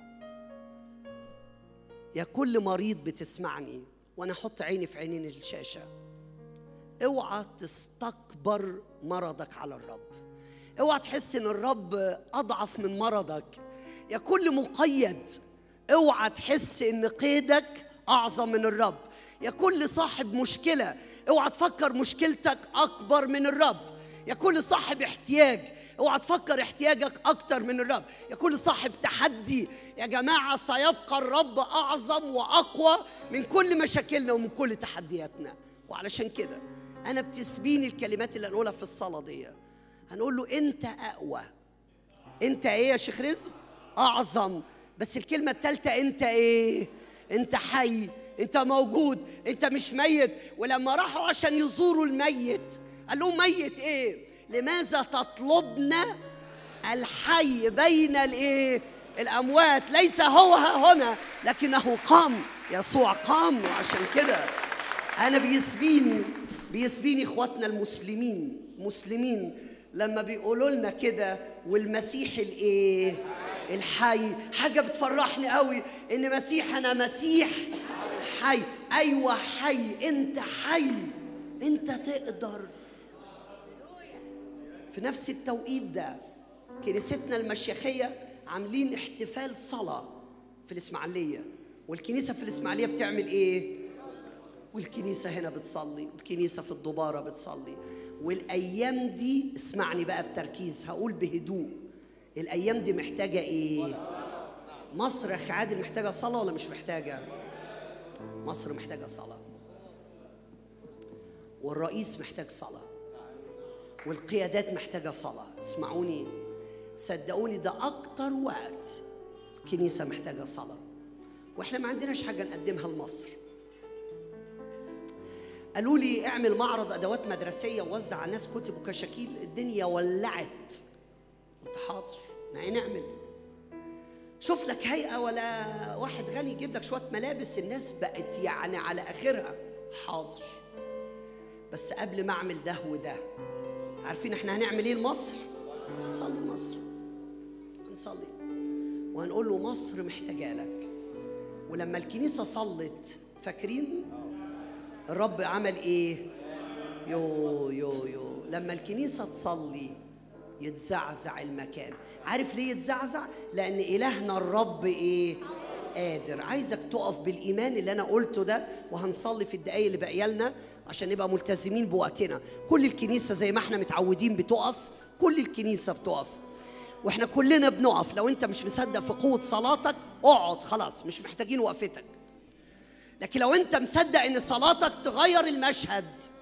يا كل مريض بتسمعني وانا احط عيني في عينين الشاشة اوعى تستكبر مرضك على الرب اوعى تحس ان الرب اضعف من مرضك يا كل مقيد اوعى تحس ان قيدك اعظم من الرب يا كل صاحب مشكله اوعى تفكر مشكلتك اكبر من الرب يا كل صاحب احتياج اوعى تفكر احتياجك اكتر من الرب يا كل صاحب تحدي يا جماعه سيبقى الرب اعظم واقوى من كل مشاكلنا ومن كل تحدياتنا وعلشان كده انا بتسبيني الكلمات اللي هنقولها في الصلاه دي هنقول له انت اقوى انت ايه يا شيخ رزق اعظم بس الكلمه الثالثه انت ايه انت حي انت موجود انت مش ميت ولما راحوا عشان يزوروا الميت قال لهم ميت ايه لماذا تطلبنا الحي بين الايه الاموات ليس هو ها هنا لكنه قام يسوع قام وعشان كده انا بيسبيني بيسبيني اخواتنا المسلمين مسلمين لما بيقولوا لنا كده والمسيح الايه الحي حاجه بتفرحني قوي ان مسيحنا مسيح حي ايوه حي انت حي انت تقدر في نفس التوقيت ده كنيستنا المشيخيه عاملين احتفال صلاه في الاسماعيليه والكنيسه في الاسماعيليه بتعمل ايه والكنيسه هنا بتصلي والكنيسه في الضباره بتصلي والايام دي اسمعني بقى بتركيز هقول بهدوء الايام دي محتاجه ايه مصر يا اخي عادل محتاجه صلاه ولا مش محتاجه مصر محتاجه صلاه والرئيس محتاج صلاه والقيادات محتاجه صلاه اسمعوني صدقوني ده اكتر وقت الكنيسه محتاجه صلاه واحنا ما عندناش حاجه نقدمها لمصر قالوا لي اعمل معرض ادوات مدرسيه ووزع على الناس كتب وكشاكيل الدنيا ولعت قلت حاضر نعم نعمل شوف لك هيئه ولا واحد غني يجيب لك شويه ملابس الناس بقت يعني على اخرها حاضر بس قبل ما اعمل ده وده عارفين احنا هنعمل ايه لمصر نصلي لمصر هنصلي وهنقول له مصر محتاجه لك ولما الكنيسه صلت فاكرين الرب عمل ايه يو يو يو لما الكنيسه تصلي يتزعزع المكان عارف ليه يتزعزع لان الهنا الرب ايه قادر عايزك تقف بالايمان اللي انا قلته ده وهنصلي في الدقايق اللي باقيه لنا عشان نبقى ملتزمين بوقتنا كل الكنيسه زي ما احنا متعودين بتقف كل الكنيسه بتقف واحنا كلنا بنقف لو انت مش مصدق في قوه صلاتك اقعد خلاص مش محتاجين وقفتك لكن لو انت مصدق ان صلاتك تغير المشهد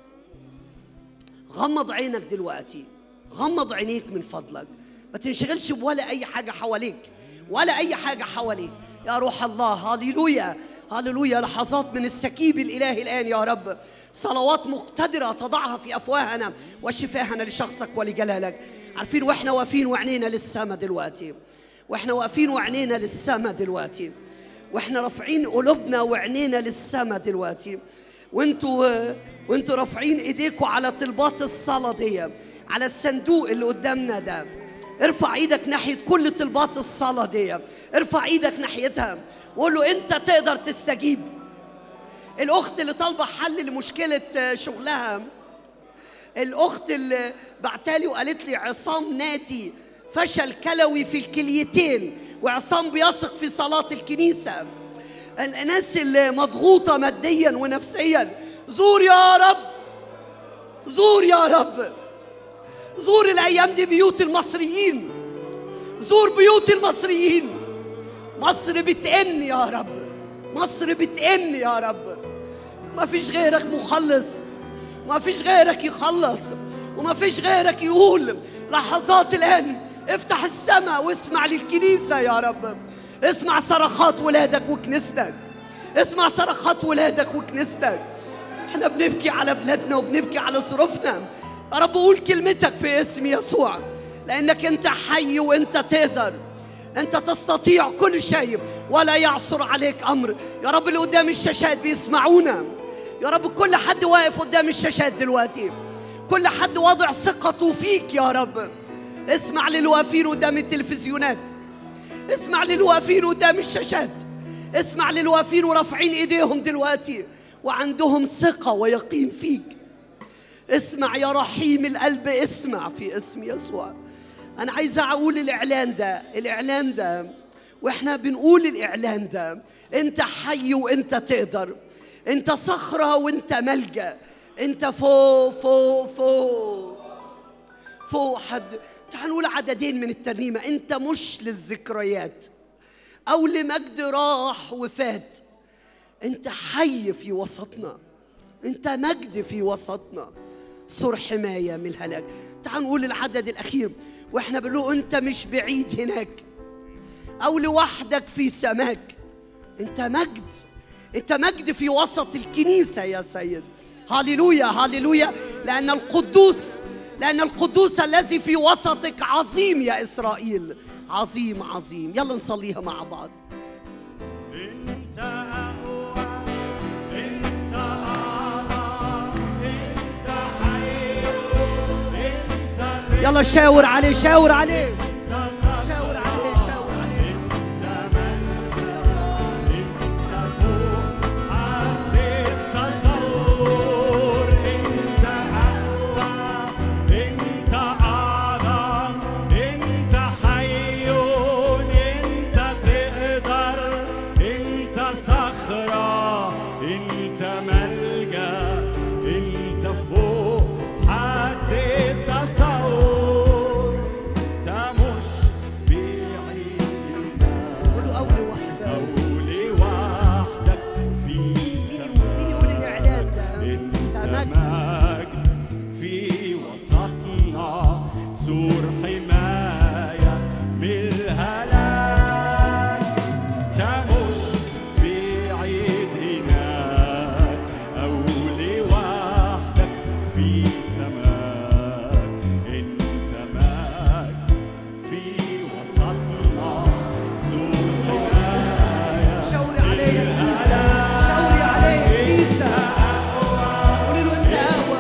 غمض عينك دلوقتي غمض عينيك من فضلك ما تنشغلش بولا اي حاجه حواليك ولا اي حاجه حواليك يا روح الله هللويا هللويا لحظات من السكيب الالهي الان يا رب صلوات مقتدره تضعها في افواهنا وشفاهنا لشخصك ولجلالك عارفين واحنا واقفين وعينينا للسما دلوقتي واحنا واقفين وعينينا للسما دلوقتي واحنا رافعين قلوبنا وعينينا للسما دلوقتي وانتوا وانتوا رافعين ايديكم على طلبات الصلاه دي على الصندوق اللي قدامنا ده ارفع ايدك ناحيه كل طلبات الصلاه دي ارفع ايدك ناحيتها وقول له انت تقدر تستجيب الاخت اللي طالبه حل لمشكله شغلها الاخت اللي بعتالي وقالت لي عصام ناتي فشل كلوي في الكليتين وعصام بيثق في صلاه الكنيسه الناس اللي مضغوطه ماديا ونفسيا زور يا رب زور يا رب زور الايام دي بيوت المصريين زور بيوت المصريين مصر بتئن يا رب مصر بتئن يا رب ما فيش غيرك مخلص وما فيش غيرك يخلص وما فيش غيرك يقول لحظات الآن افتح السماء واسمع للكنيسة يا رب اسمع صرخات ولادك وكنيستك اسمع صرخات ولادك وكنيستك احنا بنبكي على بلادنا وبنبكي على ظروفنا يا رب قول كلمتك في اسم يسوع لانك انت حي وانت تقدر انت تستطيع كل شيء ولا يعثر عليك امر يا رب اللي قدام الشاشات بيسمعونا يا رب كل حد واقف قدام الشاشات دلوقتي كل حد واضع ثقته فيك يا رب اسمع للواقفين قدام التلفزيونات اسمع للواقفين قدام الشاشات اسمع للواقفين ورافعين ايديهم دلوقتي وعندهم ثقة ويقين فيك اسمع يا رحيم القلب اسمع في اسم يسوع انا عايزه اقول الاعلان ده الاعلان ده واحنا بنقول الاعلان ده انت حي وانت تقدر انت صخره وانت ملجا انت فوق فوق فوق فوق حد تعال نقول عددين من الترنيمه انت مش للذكريات او لمجد راح وفات انت حي في وسطنا انت مجد في وسطنا سور حمايه من الهلاك تعال نقول العدد الاخير واحنا بنقول انت مش بعيد هناك او لوحدك في سماك انت مجد انت مجد في وسط الكنيسه يا سيد هللويا هللويا لان القدوس لان القدوس الذي في وسطك عظيم يا اسرائيل عظيم عظيم يلا نصليها مع بعض انت اقوى انت اعظم انت حي انت يلا شاور عليه شاور عليه انت صخر شاور عليه شاور عليه انت ملجا انت فوق حد التصور انت اقوى انت اعظم انت حي انت تقدر انت صخره انت ملجا انت فوق حد التصور انت مش بعيد قولوا اول واحده أو لوحدك في مين سماء يقول الاعلان ده انت مجد. مجد في وسطنا سور حماية من الهلاك انت مش بعيد هناك أو لوحدك في سماك انت مجد في وسطنا سور حماية شاوري عليه يا كنيسة شاوري عليه يا كنيسة قولي له أنت أقوى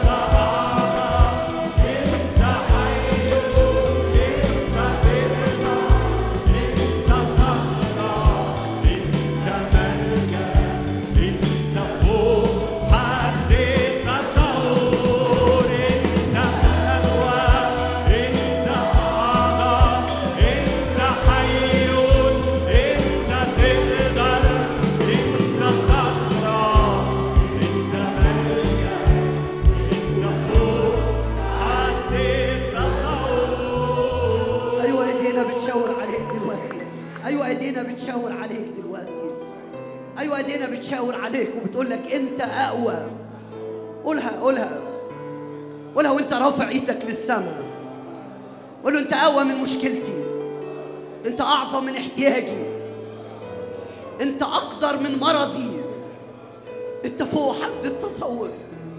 أيوة إيدينا بتشاور عليك دلوقتي أيوة إيدينا بتشاور عليك دلوقتي أيوة إيدينا بتشاور عليك وبتقول لك أنت أقوى قولها قولها قولها وأنت رافع إيدك للسماء قول له أنت أقوى من مشكلتي أنت أعظم من احتياجي أنت أقدر من مرضي أنت فوق حد التصور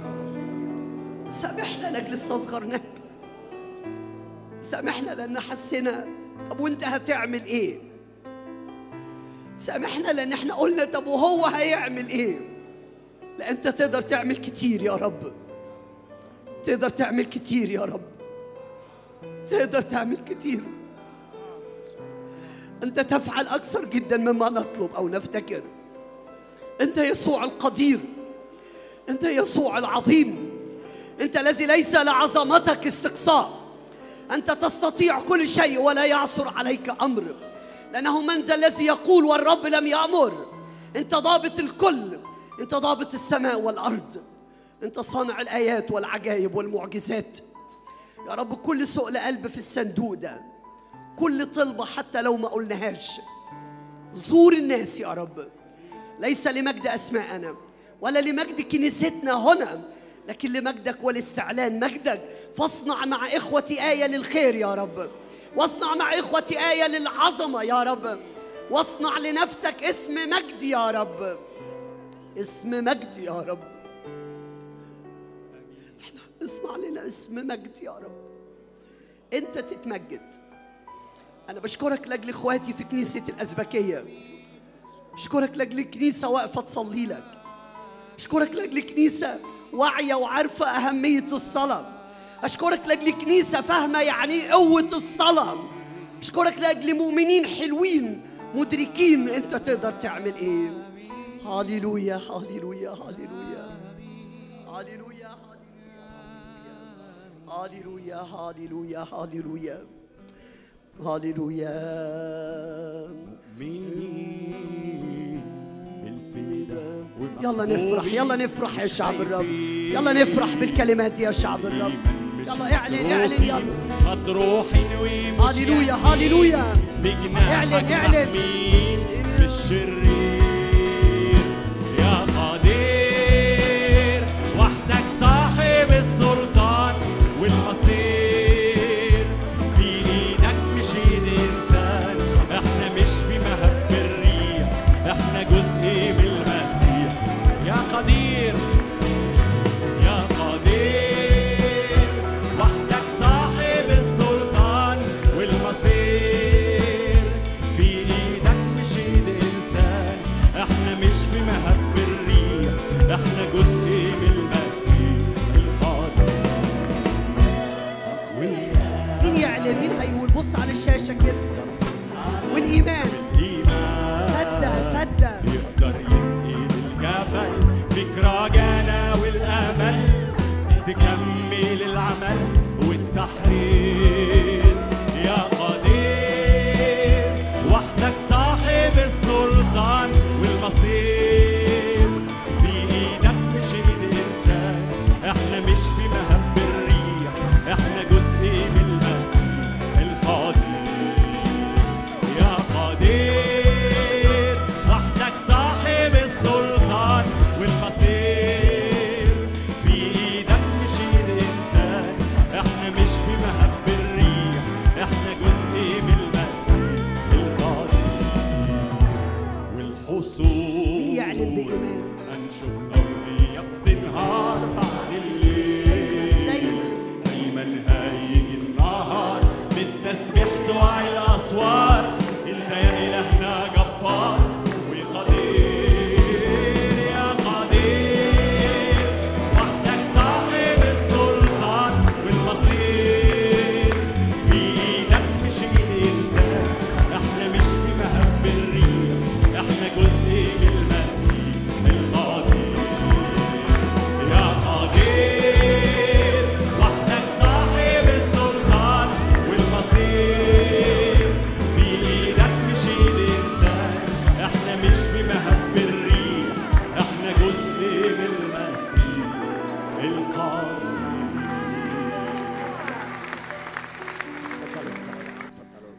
سامحنا لاجل استصغرناك سامحنا لان حسينا طب وانت هتعمل ايه سامحنا لان احنا قلنا طب وهو هيعمل ايه لا انت تقدر تعمل كتير يا رب تقدر تعمل كتير يا رب تقدر تعمل كتير انت تفعل اكثر جدا مما نطلب او نفتكر انت يسوع القدير انت يسوع العظيم انت الذي ليس لعظمتك استقصاء انت تستطيع كل شيء ولا يعثر عليك امر لانه من ذا الذي يقول والرب لم يامر انت ضابط الكل انت ضابط السماء والارض انت صانع الايات والعجائب والمعجزات يا رب كل سؤل قلب في الصندوق ده كل طلبه حتى لو ما قلناهاش زور الناس يا رب ليس لمجد اسماءنا ولا لمجد كنيستنا هنا لكن لمجدك والاستعلان مجدك فاصنع مع إخوتي آية للخير يا رب واصنع مع إخوتي آية للعظمة يا رب واصنع لنفسك اسم مجد يا رب اسم مجد يا رب احنا اصنع لنا اسم مجد يا رب انت تتمجد انا بشكرك لاجل اخواتي في كنيسه الازبكيه اشكرك لاجل كنيسه واقفه تصلي لك اشكرك لاجل كنيسه واعيه وعارفه اهميه الصلاه اشكرك لاجل كنيسه فاهمه يعني ايه قوه الصلاه اشكرك لاجل مؤمنين حلوين مدركين انت تقدر تعمل ايه هاليلويا هاليلويا هاليلويا هاليلويا هاليلويا هاليلويا هاليلويا هاليلويا مين بالفدا يلا نفرح يلا نفرح يا شعب الرب يلا نفرح بالكلمات دي يا شعب الرب يلا اعلن اعلن يلا مطروحين ومش هاليلويا يأسين. هاليلويا بجناحك اعلن، اعلن. محمين بالشرير يا قدير وحدك صاحب السلطان والمصير في ايدك مش ايد انسان احنا مش في مهب الريح احنا جزء من المسيح يا قدير يا قدير وحدك صاحب السلطان والمصير في ايدك مش ايد انسان احنا مش في مهب الريح احنا جزء من المسيح القادر أقوياء مين يعلن مين هيقول بص على الشاشه كده والايمان إيمان صدق صدق يقدر ينقل الجبل فيك رجانا والامل تكمل العمل والتحرير يا قدير وحدك صاحب السلطان والمصير في ايدك مش ايد انسان احنا مش في مهب الريح احنا جزء من المسيح القدير يا قدير وحدك صاحب السلطان والمصير في ايدك مش ايد انسان احنا مش في مهب الريح احنا جزء من المسيح القدير والحصول مين يعلن بإيمان؟ هنشوف اولياء بنهار بعد الليل دايما دايما هيجي النهار بالتسبيح توعي الاسوار انت يا الهنا جبار وقدير يا قدير وحدك صاحب السلطان والمصير في ايدك مش ايد انسان احنا مش في مهب الريح احنا جزء من المسيح القدير يا قدير وحدك صاحب السلطان والمصير في ايدك مش ايد انسان احنا مش في مهب الريح احنا جزء من المسيح القدير اتفضلوا استريحوا اتفضلوا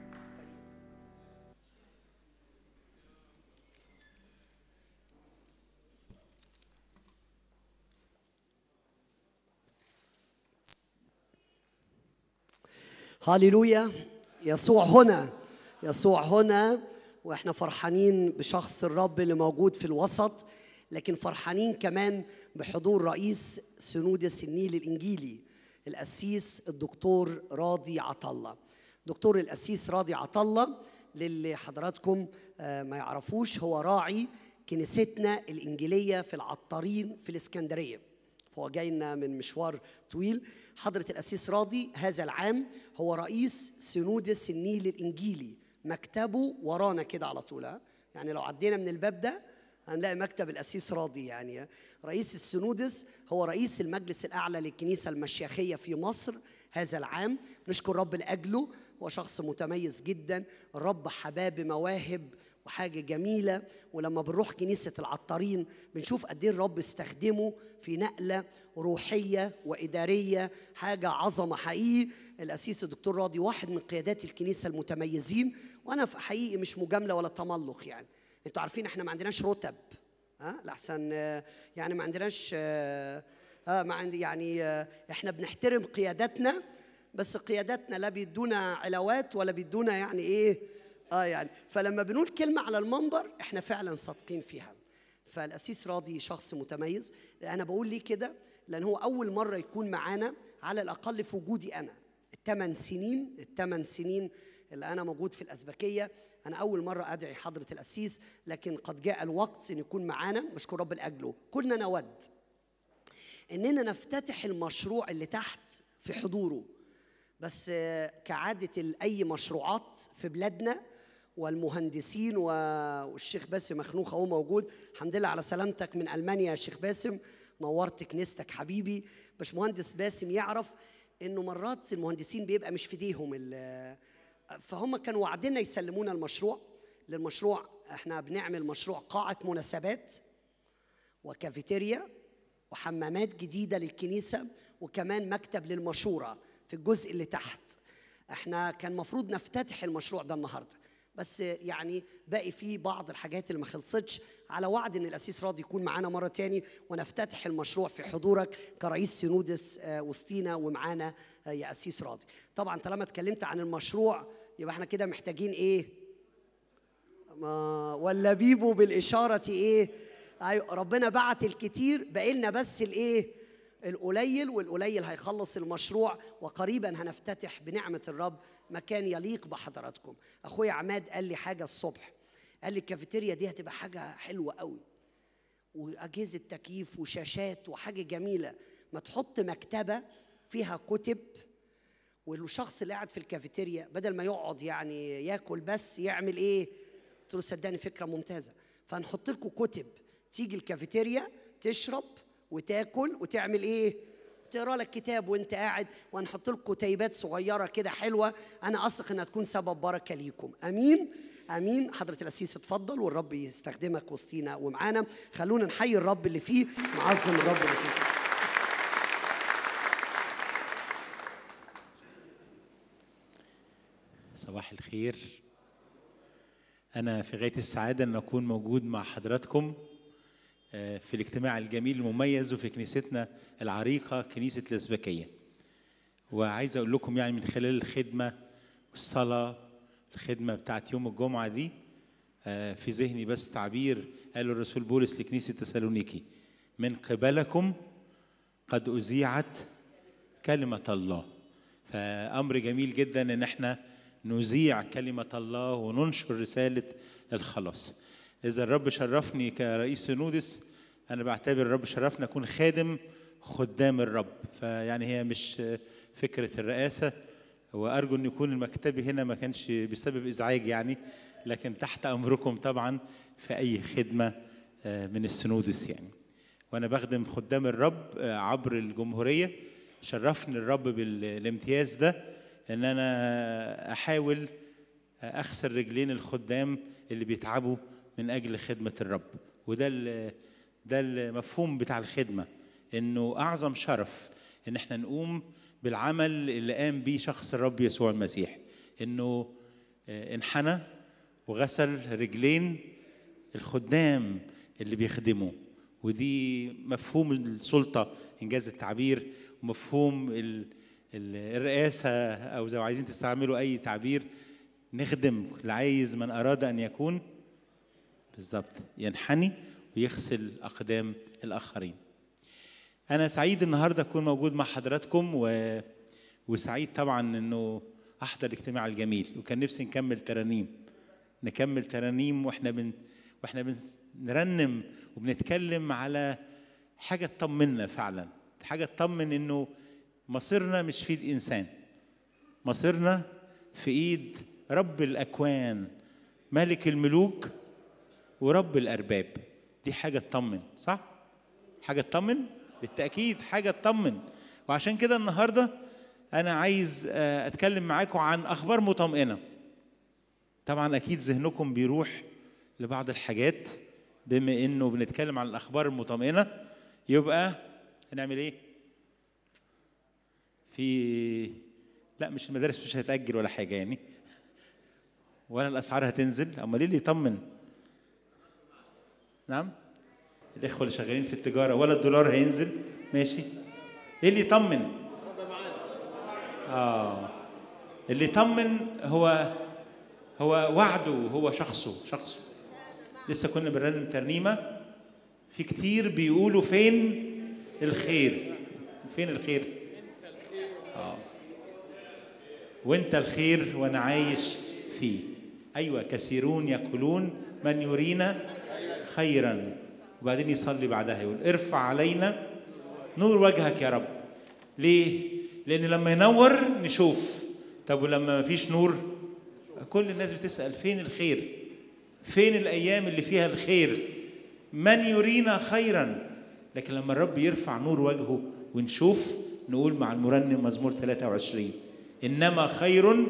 هاليلويا يسوع هنا يسوع هنا واحنا فرحانين بشخص الرب اللي موجود في الوسط لكن فرحانين كمان بحضور رئيس سنودس النيل الانجيلي القسيس الدكتور راضي عطله دكتور القسيس راضي عطله للي حضراتكم آه، ما يعرفوش هو راعي كنيستنا الانجيليه في العطارين في الاسكندريه فهو جاي لنا من مشوار طويل حضرة الأسيس راضي هذا العام هو رئيس سنودس النيل الإنجيلي مكتبه ورانا كده على طول ها؟ يعني لو عدينا من الباب ده هنلاقي مكتب الأسيس راضي يعني رئيس السنودس هو رئيس المجلس الأعلى للكنيسة المشيخية في مصر هذا العام نشكر رب لأجله هو شخص متميز جدا الرب حباب مواهب وحاجه جميله ولما بنروح كنيسه العطارين بنشوف قد ايه الرب استخدمه في نقله روحيه واداريه حاجه عظمه حقيقي الاسيس الدكتور راضي واحد من قيادات الكنيسه المتميزين وانا في حقيقي مش مجامله ولا تملق يعني انتوا عارفين احنا ما عندناش رتب ها لحسن آه، يعني ما عندناش آه، اه ما عندي يعني آه احنا بنحترم قياداتنا بس قياداتنا لا بيدونا علاوات ولا بيدونا يعني ايه اه يعني فلما بنقول كلمه على المنبر احنا فعلا صادقين فيها فالاسيس راضي شخص متميز انا بقول ليه كده لان هو اول مره يكون معانا على الاقل في وجودي انا الثمان سنين الثمان سنين اللي انا موجود في الازبكيه انا اول مره ادعي حضره الاسيس لكن قد جاء الوقت ان يكون معانا بشكر رب لاجله كلنا نود اننا نفتتح المشروع اللي تحت في حضوره بس آه، كعاده ال- اي مشروعات في بلادنا والمهندسين و- والشيخ باسم مخنوخ اهو موجود الحمد لله على سلامتك من المانيا يا شيخ باسم نورت كنيستك حبيبي باشمهندس باسم يعرف انه مرات المهندسين بيبقى مش في ايديهم ال- فهم كانوا وعدنا يسلمونا المشروع للمشروع احنا بنعمل مشروع قاعه مناسبات وكافيتيريا وحمامات جديده للكنيسه وكمان مكتب للمشوره في الجزء اللي تحت احنا كان مفروض نفتتح المشروع ده النهارده بس يعني باقي فيه بعض الحاجات اللي ما خلصتش على وعد ان الاسيس راضي يكون معانا مره تاني ونفتتح المشروع في حضورك كرئيس سينودس آه، وسطينا ومعانا آه، يا اسيس راضي طبعا طالما اتكلمت عن المشروع يبقى احنا كده محتاجين ايه ما ولا بيبو بالإشارة إيه؟ أيوة ربنا بعت الكتير باقي لنا بس الإيه؟ القليل والقليل هيخلص المشروع وقريبا هنفتتح بنعمة الرب مكان يليق بحضراتكم. أخويا عماد قال لي حاجة الصبح قال لي الكافيتيريا دي هتبقى حاجة حلوة قوي وأجهزة تكييف وشاشات وحاجة جميلة ما تحط مكتبة فيها كتب والشخص اللي قاعد في الكافيتيريا بدل ما يقعد يعني ياكل بس يعمل ايه؟ قلت له صدقني فكره ممتازه فهنحط لكم كتب تيجي الكافيتيريا تشرب وتاكل وتعمل ايه؟ تقرا لك كتاب وانت قاعد وهنحط لكم كتيبات صغيره كده حلوه انا اثق انها تكون سبب بركه ليكم امين امين حضره الاسيس اتفضل والرب يستخدمك وسطينا ومعانا خلونا نحيي الرب اللي فيه نعظم الرب اللي فيه صباح الخير أنا في غاية السعادة أن أكون موجود مع حضراتكم آه، في الاجتماع الجميل المميز وفي كنيستنا العريقة كنيسة الأزبكية وعايز أقول لكم يعني من خلال الخدمة والصلاة الخدمة بتاعت يوم الجمعة دي آه، في ذهني بس تعبير قاله الرسول بولس لكنيسة تسالونيكي من قبلكم قد أذيعت كلمة الله فأمر جميل جدا إن احنا نذيع كلمة الله وننشر رسالة الخلاص إذا الرب شرفني كرئيس سنودس أنا بعتبر الرب شرفني أكون خادم خدام الرب فيعني هي مش فكرة الرئاسة وأرجو أن يكون المكتبي هنا ما كانش بسبب إزعاج يعني لكن تحت أمركم طبعا في أي خدمة آه، من السنودس يعني وانا بخدم خدام الرب آه، عبر الجمهوريه شرفني الرب بالامتياز ده ان انا احاول اغسل رجلين الخدام اللي بيتعبوا من اجل خدمه الرب وده ال- ده المفهوم بتاع الخدمه انه اعظم شرف ان احنا نقوم بالعمل اللي قام بيه شخص الرب يسوع المسيح انه آه، انحنى وغسل رجلين الخدام اللي بيخدموا ودي مفهوم السلطة إنجاز التعبير ومفهوم ال- ال- الرئاسة أو لو عايزين تستعملوا أي تعبير نخدم اللي عايز من أراد أن يكون بالظبط ينحني ويغسل أقدام الآخرين أنا سعيد النهاردة أكون موجود مع حضراتكم و... وسعيد طبعا إنه أحضر الاجتماع الجميل وكان نفسي نكمل ترانيم نكمل ترانيم واحنا بن واحنا بنرنم وبنتكلم على حاجه تطمنا فعلا حاجه تطمن انه مصيرنا مش في ايد انسان مصيرنا في ايد رب الاكوان ملك الملوك ورب الارباب دي حاجه تطمن صح حاجه تطمن بالتاكيد حاجه تطمن وعشان كده النهارده انا عايز آه، اتكلم معاكم عن اخبار مطمئنه طبعا اكيد ذهنكم بيروح لبعض الحاجات بما انه بنتكلم عن الاخبار المطمئنه يبقى هنعمل ايه في لا مش المدارس مش هتاجل ولا حاجه يعني ولا الاسعار هتنزل امال ايه اللي يطمن نعم الاخوه اللي شغالين في التجاره ولا الدولار هينزل ماشي ايه اللي يطمن اه اللي يطمن هو هو وعده هو شخصه شخصه لسه كنا بنرنم ترنيمه في كتير بيقولوا فين الخير فين الخير اه وانت الخير وانا عايش فيه ايوه كثيرون يقولون من يرينا خيرا وبعدين يصلي بعدها يقول ارفع علينا نور وجهك يا رب ليه لان لما ينور نشوف طب ولما ما فيش نور كل الناس بتسال فين الخير فين الايام اللي فيها الخير من يرينا خيرا لكن لما الرب يرفع نور وجهه ونشوف نقول مع المرنم مزمور 23 انما خير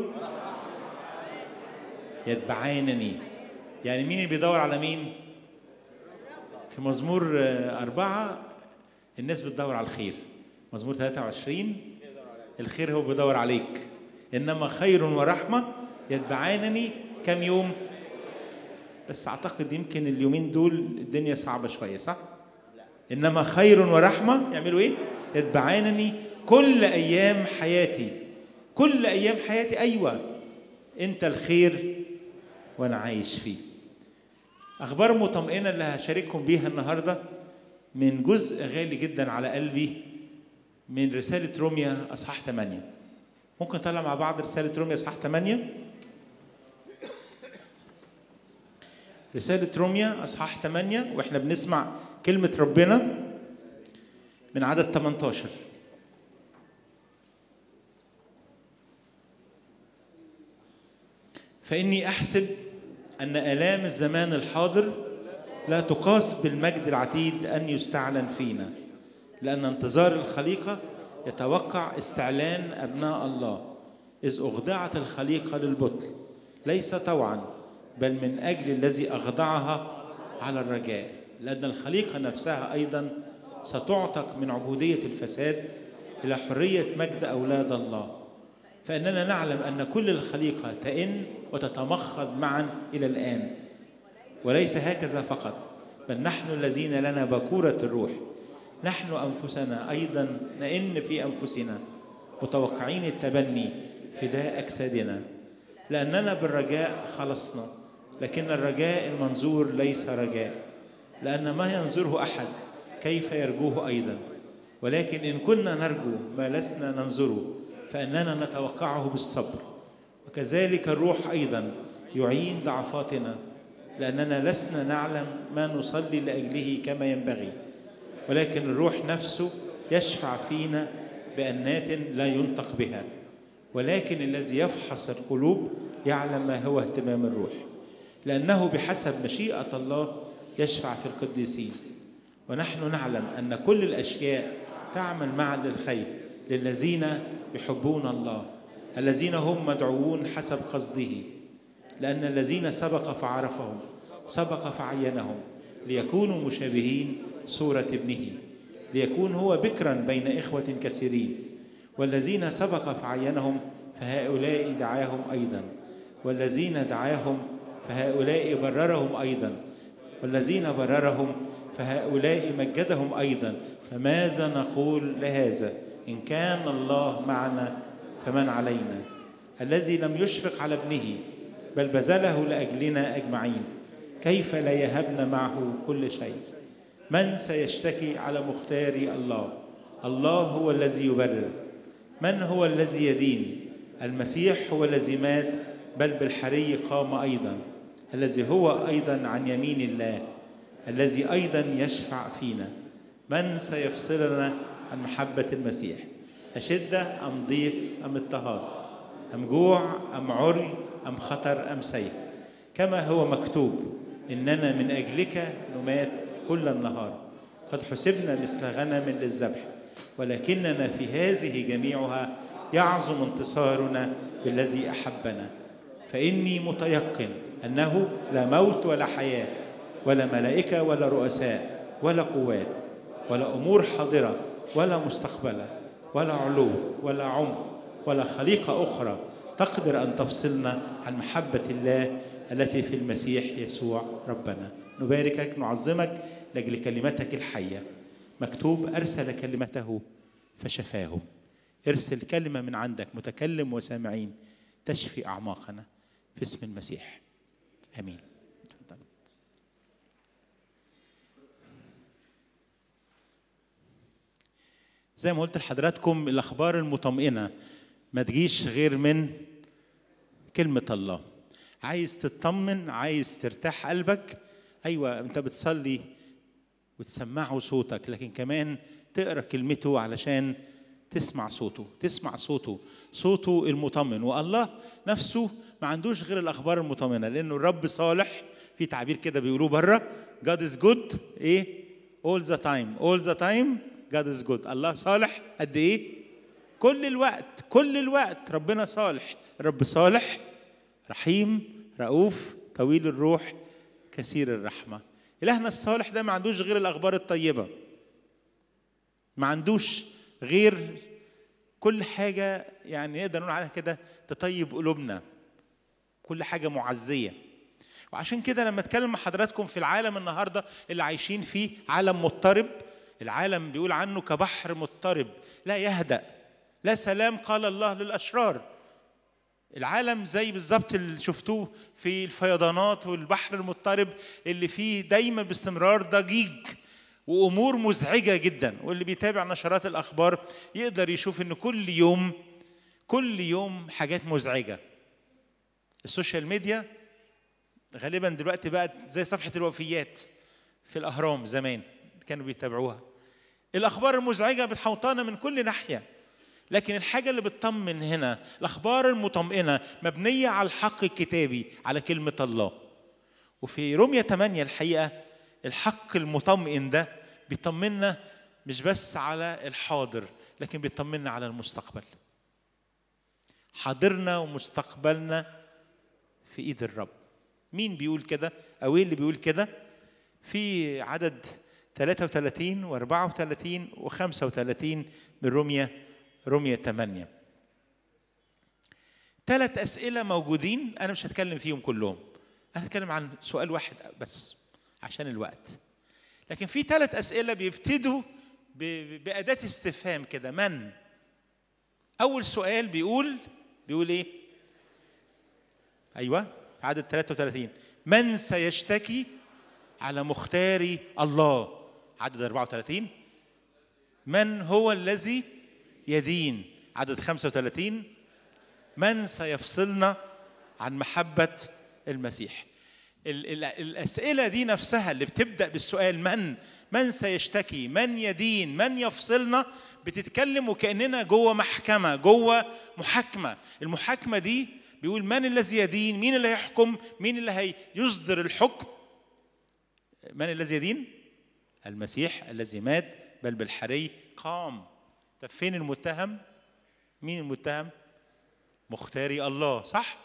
يتبعانني يعني مين اللي بيدور على مين في مزمور آه، أربعة الناس بتدور على الخير مزمور 23 الخير هو بيدور عليك إنما خير ورحمة يتبعانني كم يوم بس أعتقد يمكن اليومين دول الدنيا صعبة شوية صح؟ إنما خير ورحمة يعملوا إيه؟ يتبعانني كل أيام حياتي كل أيام حياتي أيوة أنت الخير وأنا عايش فيه أخبار مطمئنة اللي هشارككم بيها النهاردة من جزء غالي جدا على قلبي من رسالة روميا أصحاح 8 ممكن نطلع مع بعض رسالة روميا أصحاح 8 رسالة روميا أصحاح 8 وإحنا بنسمع كلمة ربنا من عدد 18 فإني أحسب أن آلام الزمان الحاضر لا تقاس بالمجد العتيد أن يستعلن فينا لأن انتظار الخليقة يتوقع استعلان أبناء الله إذ أخضعت الخليقة للبطل ليس طوعا بل من أجل الذي أخضعها على الرجاء لأن الخليقة نفسها أيضا ستعتق من عبودية الفساد إلى حرية مجد أولاد الله فإننا نعلم أن كل الخليقة تئن وتتمخض معا إلى الآن وليس هكذا فقط بل نحن الذين لنا بكورة الروح نحن أنفسنا أيضا نئن في أنفسنا متوقعين التبني فداء أجسادنا لأننا بالرجاء خلصنا لكن الرجاء المنظور ليس رجاء لأن ما ينظره أحد كيف يرجوه أيضا ولكن إن كنا نرجو ما لسنا ننظره فإننا نتوقعه بالصبر وكذلك الروح أيضا يعين ضعفاتنا لأننا لسنا نعلم ما نصلي لأجله كما ينبغي ولكن الروح نفسه يشفع فينا بأنات لا ينطق بها ولكن الذي يفحص القلوب يعلم ما هو اهتمام الروح لأنه بحسب مشيئة الله يشفع في القديسين ونحن نعلم أن كل الأشياء تعمل معا للخير للذين يحبون الله الذين هم مدعوون حسب قصده لأن الذين سبق فعرفهم سبق فعينهم ليكونوا مشابهين صورة ابنه ليكون هو بكرا بين إخوة كثيرين والذين سبق فعينهم فهؤلاء دعاهم أيضا والذين دعاهم فهؤلاء بررهم أيضا والذين بررهم فهؤلاء مجدهم أيضا فماذا نقول لهذا إن كان الله معنا فمن علينا الذي لم يشفق على ابنه بل بذله لأجلنا أجمعين كيف لا يهبنا معه كل شيء من سيشتكي على مختار الله الله هو الذي يبرر من هو الذي يدين المسيح هو الذي مات بل بالحري قام أيضا الذي هو أيضا عن يمين الله الذي أيضا يشفع فينا من سيفصلنا عن محبة المسيح أشدة أم ضيق أم اضطهاد أم جوع أم عري أم خطر أم سيف كما هو مكتوب إننا من أجلك نمات كل النهار قد حسبنا مثل غنم للذبح ولكننا في هذه جميعها يعظم انتصارنا بالذي أحبنا فإني متيقن أنه لا موت ولا حياة ولا ملائكة ولا رؤساء ولا قوات ولا أمور حاضرة ولا مستقبلة ولا علو ولا عمق ولا خليقة أخرى تقدر أن تفصلنا عن محبة الله التي في المسيح يسوع ربنا نباركك نعظمك لأجل كلمتك الحية مكتوب أرسل كلمته فشفاهم ارسل كلمة من عندك متكلم وسامعين تشفي أعماقنا في اسم المسيح آمين تفضل. زي ما قلت لحضراتكم الأخبار المطمئنة ما تجيش غير من كلمة الله عايز تطمن عايز ترتاح قلبك أيوة أنت بتصلي وتسمعه صوتك لكن كمان تقرا كلمته علشان تسمع صوته تسمع صوته صوته المطمن والله نفسه ما عندوش غير الاخبار المطمئنه لانه الرب صالح في تعبير كده بيقولوه بره God is good ايه all the time all the time God is good الله صالح قد ايه كل الوقت كل الوقت ربنا صالح الرب صالح رحيم رؤوف طويل الروح كثير الرحمه إلهنا الصالح ده ما عندوش غير الأخبار الطيبة ما عندوش غير كل حاجة يعني نقدر نقول عليها كده تطيب قلوبنا كل حاجة معزية وعشان كده لما اتكلم مع حضراتكم في العالم النهارده اللي عايشين فيه عالم مضطرب العالم بيقول عنه كبحر مضطرب لا يهدأ لا سلام قال الله للأشرار العالم زي بالظبط اللي شفتوه في الفيضانات والبحر المضطرب اللي فيه دايما باستمرار ضجيج وامور مزعجه جدا واللي بيتابع نشرات الاخبار يقدر يشوف ان كل يوم كل يوم حاجات مزعجه السوشيال ميديا غالبا دلوقتي بقت زي صفحه الوفيات في الاهرام زمان كانوا بيتابعوها الاخبار المزعجه بتحوطانا من كل ناحيه لكن الحاجة اللي بتطمن هنا الأخبار المطمئنة مبنية على الحق الكتابي على كلمة الله وفي رومية 8 الحقيقة الحق المطمئن ده بيطمنا مش بس على الحاضر لكن بيطمنا على المستقبل حاضرنا ومستقبلنا في ايد الرب مين بيقول كده او ايه اللي بيقول كده في عدد 33 و34 و35 من رومية رومية 8 ثلاث أسئلة موجودين أنا مش هتكلم فيهم كلهم أنا هتكلم عن سؤال واحد بس عشان الوقت لكن في ثلاث أسئلة بيبتدوا ب- بأداة استفهام كده من أول سؤال بيقول بيقول إيه؟ أيوه في عدد 33 من سيشتكي على مختار الله عدد 34 من هو الذي يدين عدد 35 من سيفصلنا عن محبة المسيح ال- ال- الأسئلة دي نفسها اللي بتبدأ بالسؤال من من سيشتكي من يدين من يفصلنا بتتكلم وكأننا جوه محكمة جوه محاكمة المحاكمة دي بيقول من الذي يدين مين اللي هيحكم مين اللي هيصدر الحكم من الذي يدين المسيح الذي مات بل بالحري قام طب فين المتهم مين المتهم مختاري الله صح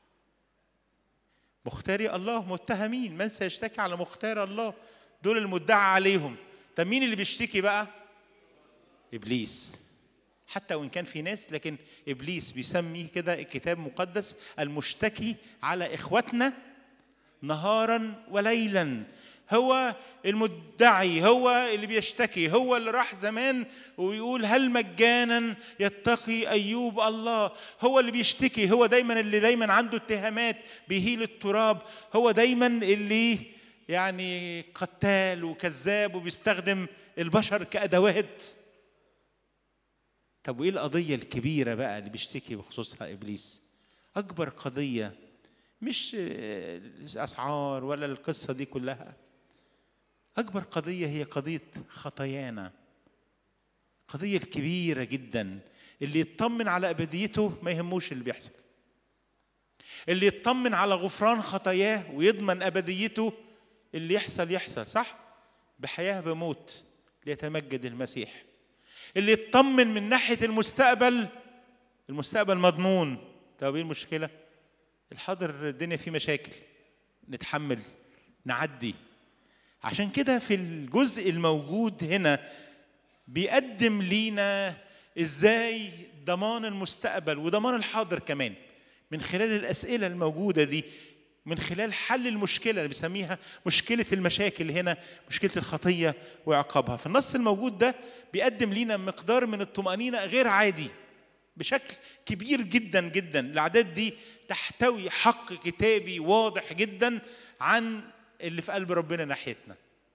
مختاري الله متهمين من سيشتكي على مختار الله دول المدعى عليهم طب مين اللي بيشتكي بقى ابليس حتى وان كان في ناس لكن ابليس بيسميه كده الكتاب المقدس المشتكي على اخواتنا نهارا وليلا هو المدعي هو اللي بيشتكي هو اللي راح زمان ويقول هل مجانا يتقي ايوب الله هو اللي بيشتكي هو دايما اللي دايما عنده اتهامات بيهيل التراب هو دايما اللي يعني قتال وكذاب وبيستخدم البشر كادوات طب وايه القضيه الكبيره بقى اللي بيشتكي بخصوصها ابليس اكبر قضيه مش آه، الاسعار ولا القصه دي كلها اكبر قضيه هي قضيه خطايانا القضيه الكبيره جدا اللي يطمن على ابديته ما يهموش اللي بيحصل اللي يطمن على غفران خطاياه ويضمن ابديته اللي يحصل يحصل صح بحياه بموت ليتمجد المسيح اللي يطمن من ناحيه المستقبل المستقبل مضمون طب ايه المشكله الحاضر الدنيا فيه مشاكل نتحمل نعدي عشان كده في الجزء الموجود هنا بيقدم لينا ازاي ضمان المستقبل وضمان الحاضر كمان من خلال الاسئله الموجوده دي من خلال حل المشكله اللي بيسميها مشكله المشاكل هنا مشكله الخطيه وعقابها فالنص الموجود ده بيقدم لينا مقدار من الطمانينه غير عادي بشكل كبير جدا جدا الاعداد دي تحتوي حق كتابي واضح جدا عن اللي في قلب ربنا ناحيتنا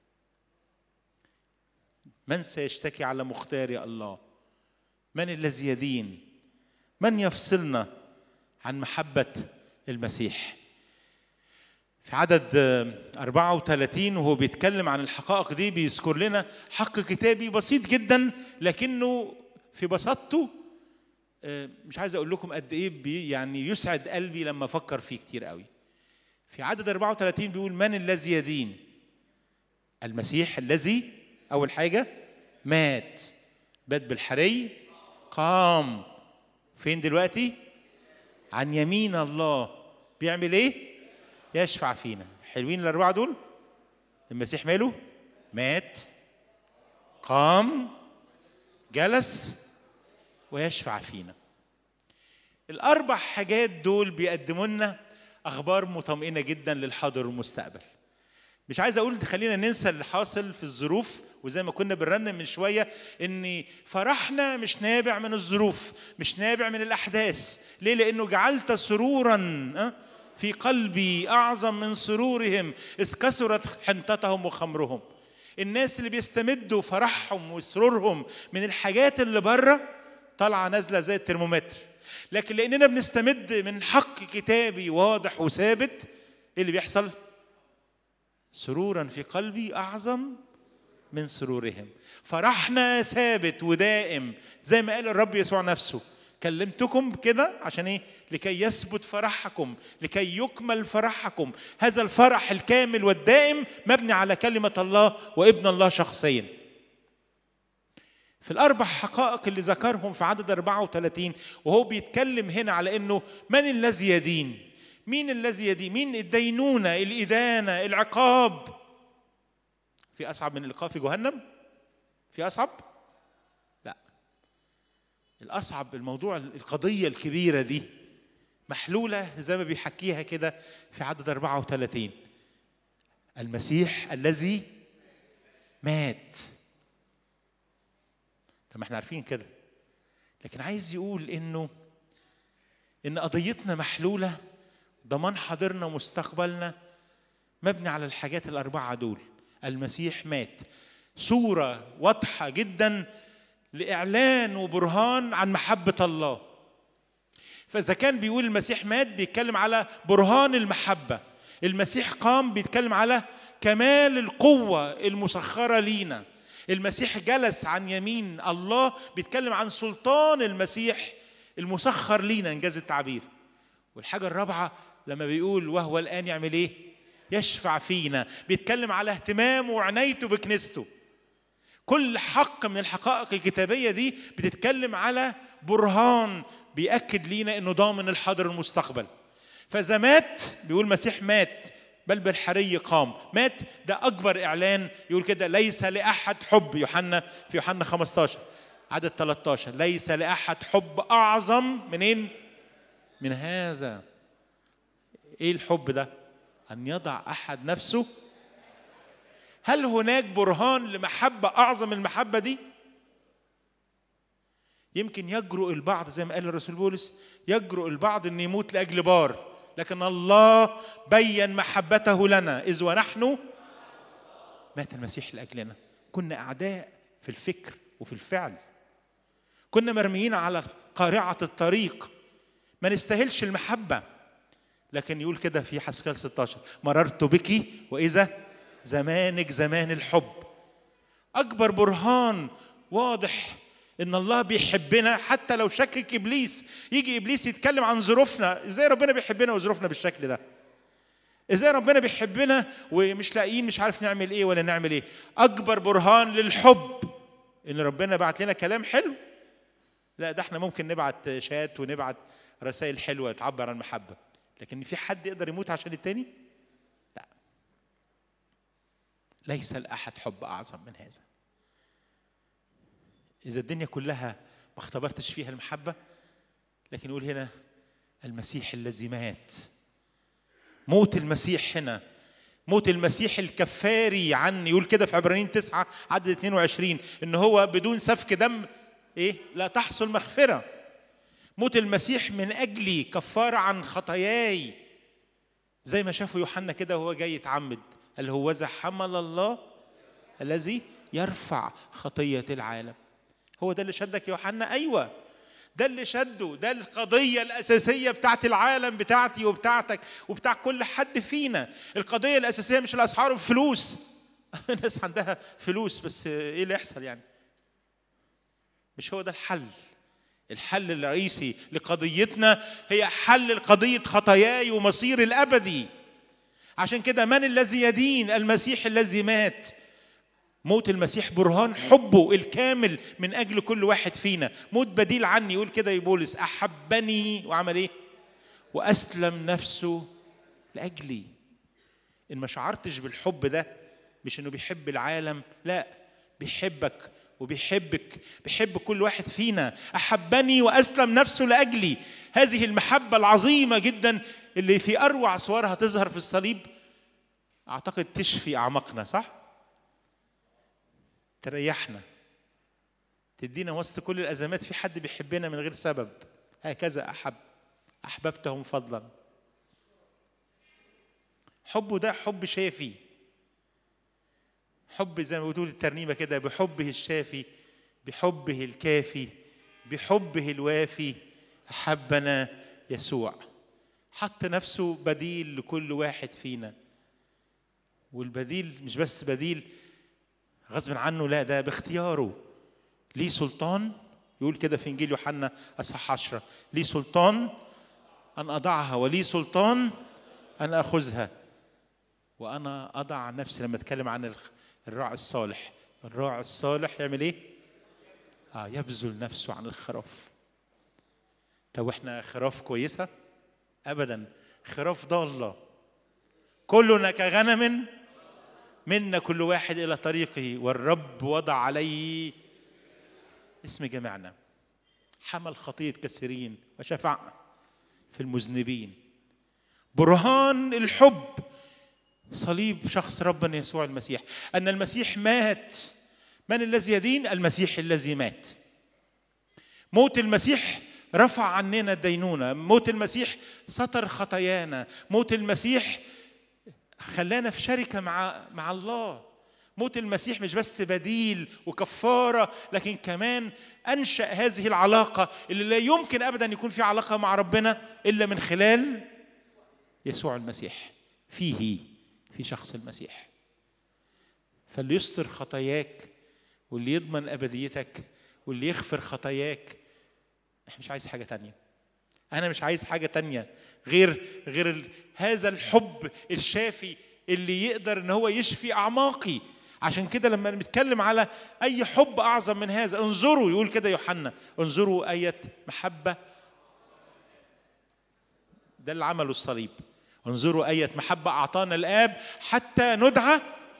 من سيشتكي على مختار الله من الذي يدين من يفصلنا عن محبة المسيح في عدد آه، 34 وهو بيتكلم عن الحقائق دي بيذكر لنا حق كتابي بسيط جدا لكنه في بساطته آه، مش عايز اقول لكم قد ايه بي يعني يسعد قلبي لما افكر فيه كتير قوي في عدد 34 بيقول من الذي يدين المسيح الذي اول حاجه مات بات بالحري قام فين دلوقتي عن يمين الله بيعمل ايه يشفع فينا حلوين الاربعه دول المسيح ماله مات قام جلس ويشفع فينا الاربع حاجات دول بيقدموا لنا اخبار مطمئنه جدا للحاضر والمستقبل مش عايز اقول خلينا ننسى اللي حاصل في الظروف وزي ما كنا بنرنم من شويه ان فرحنا مش نابع من الظروف مش نابع من الاحداث ليه لانه جعلت سرورا أه؟ في قلبي اعظم من سرورهم اذ كثرت حنطتهم وخمرهم الناس اللي بيستمدوا فرحهم وسرورهم من الحاجات اللي بره طالعه نازله زي الترمومتر لكن لاننا بنستمد من حق كتابي واضح وثابت ايه اللي بيحصل سرورا في قلبي اعظم من سرورهم فرحنا ثابت ودائم زي ما قال الرب يسوع نفسه كلمتكم كده عشان ايه لكي يثبت فرحكم لكي يكمل فرحكم هذا الفرح الكامل والدائم مبني على كلمه الله وابن الله شخصيا في الأربع حقائق اللي ذكرهم في عدد 34 وهو بيتكلم هنا على إنه من الذي يدين؟ مين الذي يدين؟ مين الدينونة، الإدانة، العقاب؟ في أصعب من الإلقاء في جهنم؟ في أصعب؟ لا. الأصعب الموضوع القضية الكبيرة دي محلولة زي ما بيحكيها كده في عدد 34 المسيح الذي مات طب ما احنا عارفين كده لكن عايز يقول انه ان قضيتنا محلوله ضمان حاضرنا ومستقبلنا مبني على الحاجات الاربعه دول المسيح مات صوره واضحه جدا لاعلان وبرهان عن محبه الله فاذا كان بيقول المسيح مات بيتكلم على برهان المحبه المسيح قام بيتكلم على كمال القوه المسخره لينا المسيح جلس عن يمين الله بيتكلم عن سلطان المسيح المسخر لينا انجاز التعبير والحاجه الرابعه لما بيقول وهو الان يعمل ايه يشفع فينا بيتكلم على اهتمامه وعنايته بكنيسته كل حق من الحقائق الكتابيه دي بتتكلم على برهان بيأكد لينا انه ضامن الحاضر المستقبل فاذا مات بيقول المسيح مات بل بالحري قام مات ده اكبر اعلان يقول كده ليس لاحد حب يوحنا في يوحنا 15 عدد 13 ليس لاحد حب اعظم منين من هذا ايه الحب ده ان يضع احد نفسه هل هناك برهان لمحبه اعظم من المحبه دي يمكن يجرؤ البعض زي ما قال الرسول بولس يجرؤ البعض ان يموت لاجل بار لكن الله بين محبته لنا اذ ونحن مات المسيح لاجلنا كنا اعداء في الفكر وفي الفعل كنا مرميين على قارعه الطريق ما نستاهلش المحبه لكن يقول كده في حسكال 16 مررت بك واذا زمانك زمان الحب اكبر برهان واضح ان الله بيحبنا حتى لو شكك ابليس يجي ابليس يتكلم عن ظروفنا ازاي ربنا بيحبنا وظروفنا بالشكل ده ازاي ربنا بيحبنا ومش لاقيين مش عارف نعمل ايه ولا نعمل ايه اكبر برهان للحب ان ربنا بعت لنا كلام حلو لا ده احنا ممكن نبعت شات ونبعت رسائل حلوه تعبر عن المحبه لكن في حد يقدر يموت عشان التاني لا ليس لاحد حب اعظم من هذا إذا الدنيا كلها ما اختبرتش فيها المحبة لكن يقول هنا المسيح الذي مات موت المسيح هنا موت المسيح الكفاري عني يقول كده في عبرانيين تسعة عدد 22 ان هو بدون سفك دم ايه لا تحصل مغفرة موت المسيح من اجلي كفارة عن خطاياي زي ما شافوا يوحنا كده وهو جاي يتعمد قال هوذا حمل الله الذي يرفع خطية العالم هو ده اللي شدك يا يوحنا ايوه ده اللي شده ده القضية الأساسية بتاعت العالم بتاعتي وبتاعتك وبتاع كل حد فينا القضية الأساسية مش الأسعار والفلوس الناس عندها فلوس بس إيه اللي يحصل يعني مش هو ده الحل الحل الرئيسي لقضيتنا هي حل قضية خطاياي ومصير الأبدي عشان كده من الذي يدين المسيح الذي مات موت المسيح برهان حبه الكامل من اجل كل واحد فينا موت بديل عني يقول كده بولس احبني وعمل ايه واسلم نفسه لاجلي ان ما شعرتش بالحب ده مش انه بيحب العالم لا بيحبك وبيحبك بيحب كل واحد فينا احبني واسلم نفسه لاجلي هذه المحبه العظيمه جدا اللي في اروع صورها تظهر في الصليب اعتقد تشفي اعماقنا صح تريحنا تدينا وسط كل الازمات في حد بيحبنا من غير سبب هكذا احب احببتهم فضلا حبه ده حب شافي حب زي ما بتقول الترنيمه كده بحبه الشافي بحبه الكافي بحبه الوافي احبنا يسوع حط نفسه بديل لكل واحد فينا والبديل مش بس بديل غصب عنه لا ده باختياره ليه سلطان يقول كده في انجيل يوحنا اصحاح 10 ليه سلطان ان اضعها ولي سلطان ان اخذها وانا اضع نفسي لما اتكلم عن الراعي الصالح الراعي الصالح يعمل ايه اه يبذل نفسه عن الخراف طب احنا خراف كويسه ابدا خراف ضاله كلنا كغنم منا كل واحد الى طريقه والرب وضع عليه اسم جميعنا حمل خطيه كثيرين وشفع في المذنبين برهان الحب صليب شخص ربنا يسوع المسيح ان المسيح مات من الذي يدين المسيح الذي مات موت المسيح رفع عننا الدينونه موت المسيح ستر خطايانا موت المسيح خلانا في شركه مع مع الله موت المسيح مش بس بديل وكفاره لكن كمان انشا هذه العلاقه اللي لا يمكن ابدا يكون في علاقه مع ربنا الا من خلال يسوع المسيح فيه في شخص المسيح فاللي يستر خطاياك واللي يضمن ابديتك واللي يغفر خطاياك مش عايز حاجه تانية انا مش عايز حاجه تانية غير غير ال- هذا الحب الشافي اللي يقدر ان هو يشفي اعماقي عشان كده لما نتكلم على اي حب اعظم من هذا انظروا يقول كده يوحنا انظروا ايه محبه ده اللي عمله الصليب انظروا ايه محبه اعطانا الاب حتى ندعى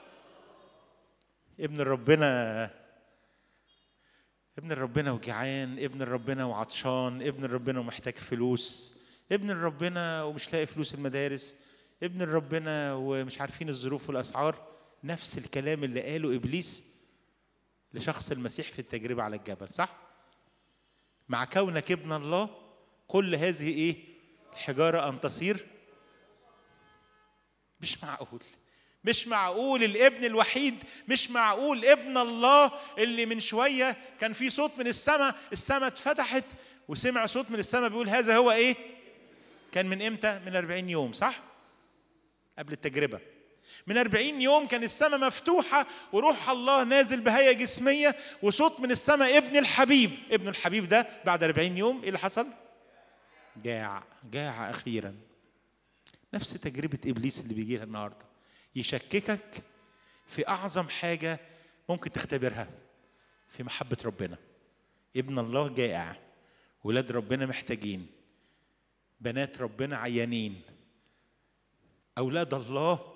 ابن ربنا ابن ربنا وجعان ابن ربنا وعطشان ابن ربنا ومحتاج فلوس ابن ربنا ومش لاقي فلوس المدارس ابن ربنا ومش عارفين الظروف والاسعار نفس الكلام اللي قاله ابليس لشخص المسيح في التجربه على الجبل صح مع كونك ابن الله كل هذه ايه الحجاره ان تصير مش معقول مش معقول الابن الوحيد مش معقول ابن الله اللي من شويه كان في صوت من السماء السماء اتفتحت وسمع صوت من السماء بيقول هذا هو ايه كان من امتى من 40 يوم صح قبل التجربه من 40 يوم كان السماء مفتوحة وروح الله نازل بهيئة جسمية وصوت من السماء ابن الحبيب ابن الحبيب ده بعد 40 يوم ايه اللي حصل؟ جاع جاع أخيرا نفس تجربة إبليس اللي بيجي لها النهاردة يشككك في أعظم حاجة ممكن تختبرها في محبة ربنا ابن الله جائع ولاد ربنا محتاجين بنات ربنا عيانين أولاد الله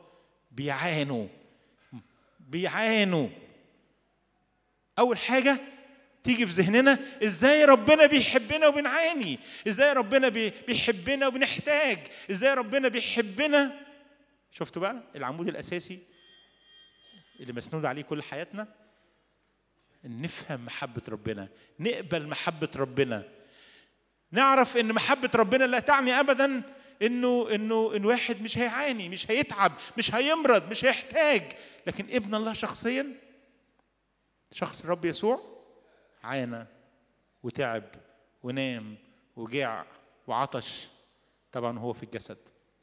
بيعانوا بيعانوا أول حاجة تيجي في ذهننا ازاي ربنا بيحبنا وبنعاني ازاي ربنا بي- بيحبنا وبنحتاج ازاي ربنا بيحبنا شفتوا بقى العمود الاساسي اللي مسنود عليه كل حياتنا إن نفهم محبة ربنا نقبل محبة ربنا نعرف ان محبة ربنا لا تعني ابدا انه انه ان واحد مش هيعاني مش هيتعب مش هيمرض مش هيحتاج لكن ابن الله شخصيا شخص الرب يسوع عانى وتعب ونام وجاع وعطش طبعا هو في الجسد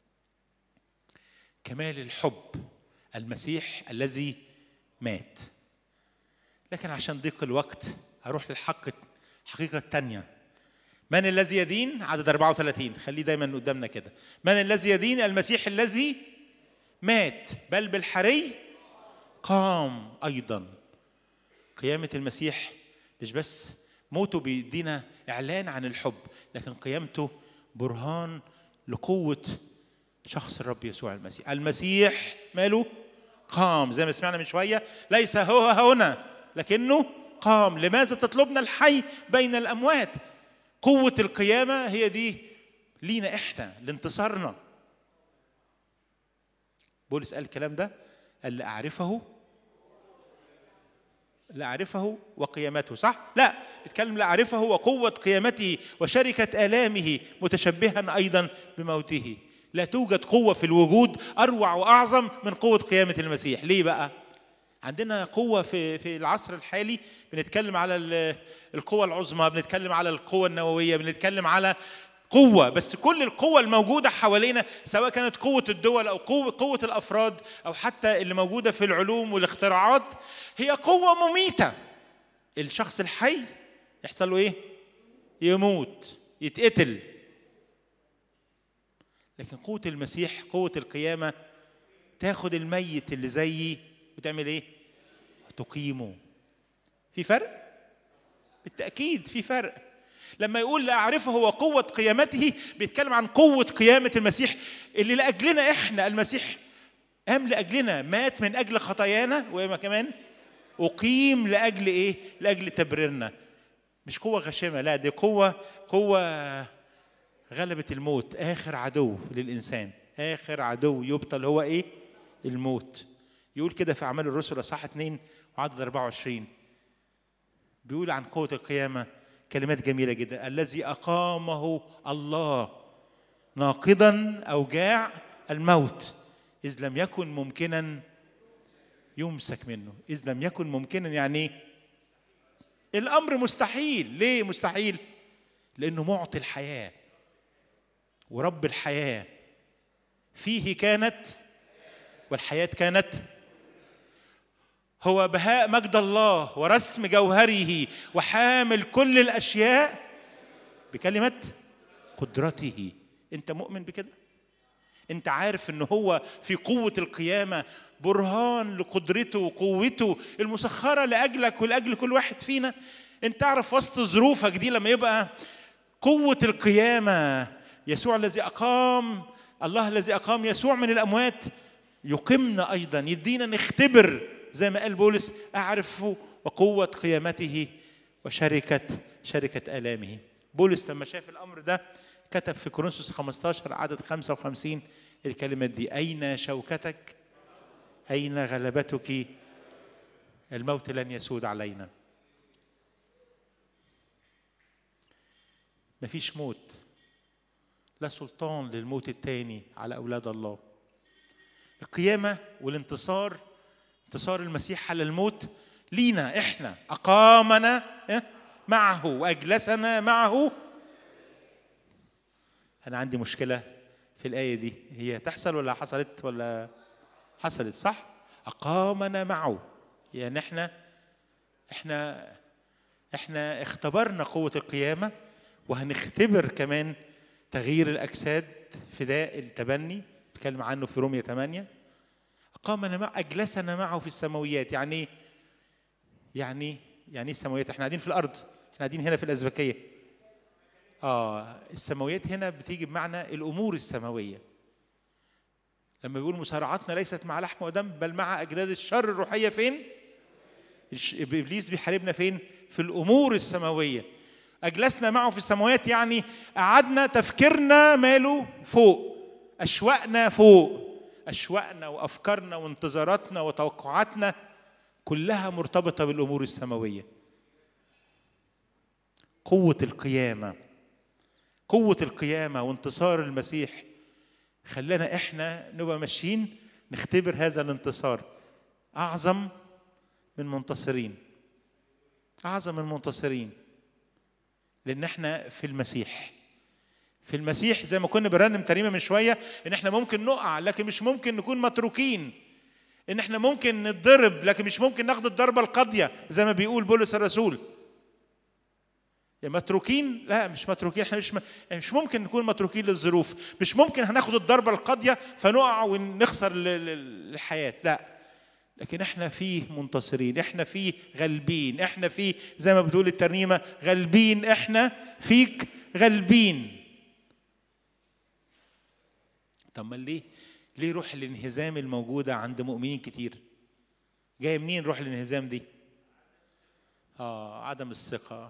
كمال الحب المسيح الذي مات لكن عشان ضيق الوقت هروح للحق الحقيقة الثانية من الذي يدين عدد 34 خليه دايما قدامنا كده من الذي يدين المسيح الذي مات بل بالحري قام أيضا قيامة المسيح مش بس موته بيدينا إعلان عن الحب لكن قيامته برهان لقوة شخص الرب يسوع المسيح المسيح ماله قام زي ما سمعنا من شوية ليس هو هنا لكنه قام لماذا تطلبنا الحي بين الأموات قوة القيامة هي دي لينا احنا لانتصارنا بولس قال الكلام ده قال لأعرفه لأعرفه وقيامته صح؟ لا بيتكلم لأعرفه وقوة قيامته وشركة آلامه متشبها أيضا بموته لا توجد قوة في الوجود أروع وأعظم من قوة قيامة المسيح ليه بقى؟ عندنا قوة في في العصر الحالي بنتكلم على ال- القوة العظمى بنتكلم على القوة النووية بنتكلم على قوة بس كل القوة الموجودة حوالينا سواء كانت قوة الدول أو قوة قوة الأفراد أو حتى اللي موجودة في العلوم والاختراعات هي قوة مميتة الشخص الحي يحصل له إيه؟ يموت يتقتل لكن قوة المسيح قوة القيامة تاخد الميت اللي زيي وتعمل ايه؟ تقيمه. في فرق؟ بالتأكيد في فرق. لما يقول لا أعرفه وقوة قيامته بيتكلم عن قوة قيامة المسيح اللي لأجلنا إحنا المسيح قام لأجلنا مات من أجل خطايانا وما كمان أقيم لأجل إيه؟ لأجل تبريرنا. مش قوة غشيمة لا دي قوة قوة غلبت الموت آخر عدو للإنسان آخر عدو يبطل هو إيه؟ الموت يقول كده في أعمال الرسل أصحاح 2 وعدد 24 بيقول عن قوة القيامة كلمات جميلة جدا الذي أقامه الله ناقضا أوجاع الموت إذ لم يكن ممكنا يمسك منه إذ لم يكن ممكنا يعني إيه؟ الأمر مستحيل ليه مستحيل لأنه معطي الحياة ورب الحياة فيه كانت والحياة كانت هو بهاء مجد الله ورسم جوهره وحامل كل الأشياء بكلمة قدرته أنت مؤمن بكده؟ أنت عارف أن هو في قوة القيامة برهان لقدرته وقوته المسخرة لأجلك ولأجل كل واحد فينا أنت تعرف وسط ظروفك دي لما يبقى قوة القيامة يسوع الذي أقام الله الذي أقام يسوع من الأموات يقيمنا أيضا يدينا نختبر زي ما قال بولس أعرف وقوة قيامته وشركة شركة آلامه بولس لما شاف الأمر ده كتب في كورنثوس 15 عدد 55 الكلمات دي أين شوكتك أين غلبتك الموت لن يسود علينا مفيش موت لا سلطان للموت التاني على أولاد الله القيامة والانتصار انتصار المسيح على الموت لينا احنا أقامنا إيه؟ معه وأجلسنا معه أنا عندي مشكلة في الآية دي هي تحصل ولا حصلت ولا حصلت صح؟ أقامنا معه يعني احنا احنا احنا اختبرنا قوة القيامة وهنختبر كمان تغيير الأجساد فداء التبني بيتكلم عنه في رومية 8 أقامنا مع أجلسنا معه في السماويات يعني إيه؟ يعني يعني إيه السماويات؟ احنا قاعدين في الأرض احنا قاعدين هنا في الأزبكية آه السماويات هنا بتيجي بمعنى الأمور السماوية لما بيقول مصارعاتنا ليست مع لحم ودم بل مع أجناد الشر الروحية فين؟ الش- إبليس بيحاربنا فين؟ في الامور السماويه اجلسنا معه في السماوات يعني قعدنا تفكيرنا ماله فوق اشواقنا فوق اشواقنا وافكارنا وانتظاراتنا وتوقعاتنا كلها مرتبطه بالامور السماويه قوه القيامه قوه القيامه وانتصار المسيح خلانا احنا نبقى ماشيين نختبر هذا الانتصار اعظم من منتصرين اعظم من منتصرين لان احنا في المسيح في المسيح زي ما كنا بنرنم تريمه من شويه ان احنا ممكن نقع لكن مش ممكن نكون متروكين ان احنا ممكن نتضرب لكن مش ممكن ناخد الضربه القاضيه زي ما بيقول بولس الرسول يا متروكين لا مش متروكين احنا مش م... يعني مش ممكن نكون متروكين للظروف مش ممكن هناخد الضربه القاضيه فنقع ونخسر ال- ال- الحياه لا لكن احنا فيه منتصرين احنا فيه غالبين احنا فيه زي ما بتقول الترنيمه غالبين احنا فيك غالبين طب ما ليه ليه روح الانهزام الموجوده عند مؤمنين كتير جايه منين روح الانهزام دي اه عدم الثقه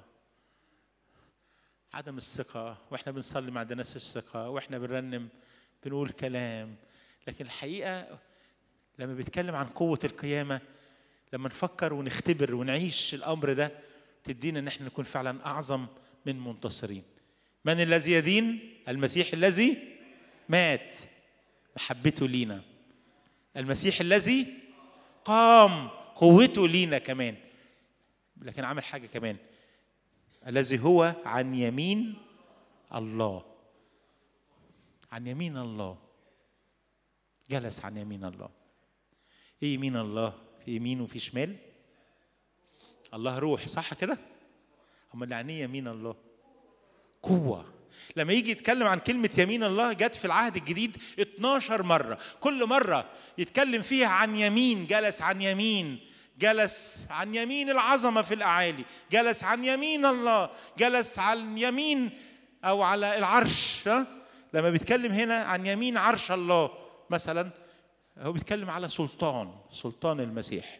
عدم الثقة واحنا بنصلي ما عندناش الثقة واحنا بنرنم بنقول كلام لكن الحقيقة لما بيتكلم عن قوة القيامة لما نفكر ونختبر ونعيش الأمر ده تدينا إن احنا نكون فعلا أعظم من منتصرين من الذي يدين المسيح الذي مات محبته لينا المسيح الذي قام قوته لينا كمان لكن عمل حاجة كمان الذي هو عن يمين الله عن يمين الله جلس عن يمين الله ايه يمين الله في يمين وفي شمال الله روح صح كده امال يعني ايه يمين الله قوه لما يجي يتكلم عن كلمة يمين الله جت في العهد الجديد 12 مرة كل مرة يتكلم فيها عن يمين جلس عن يمين جلس عن يمين العظمة في الأعالي جلس عن يمين الله جلس عن يمين أو على العرش ها؟ لما بيتكلم هنا عن يمين عرش الله مثلا هو بيتكلم على سلطان سلطان المسيح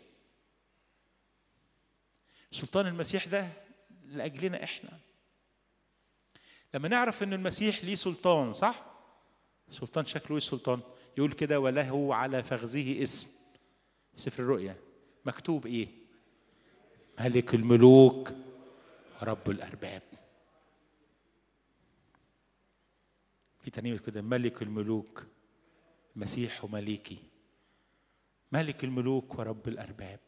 سلطان المسيح ده لأجلنا إحنا لما نعرف ان المسيح ليه سلطان صح سلطان شكله ايه السلطان يقول كده وله على فخذه اسم في سفر الرؤيا مكتوب ايه ملك الملوك رب الارباب في ترنيمه كده ملك الملوك مسيح ومليكي ملك الملوك ورب الارباب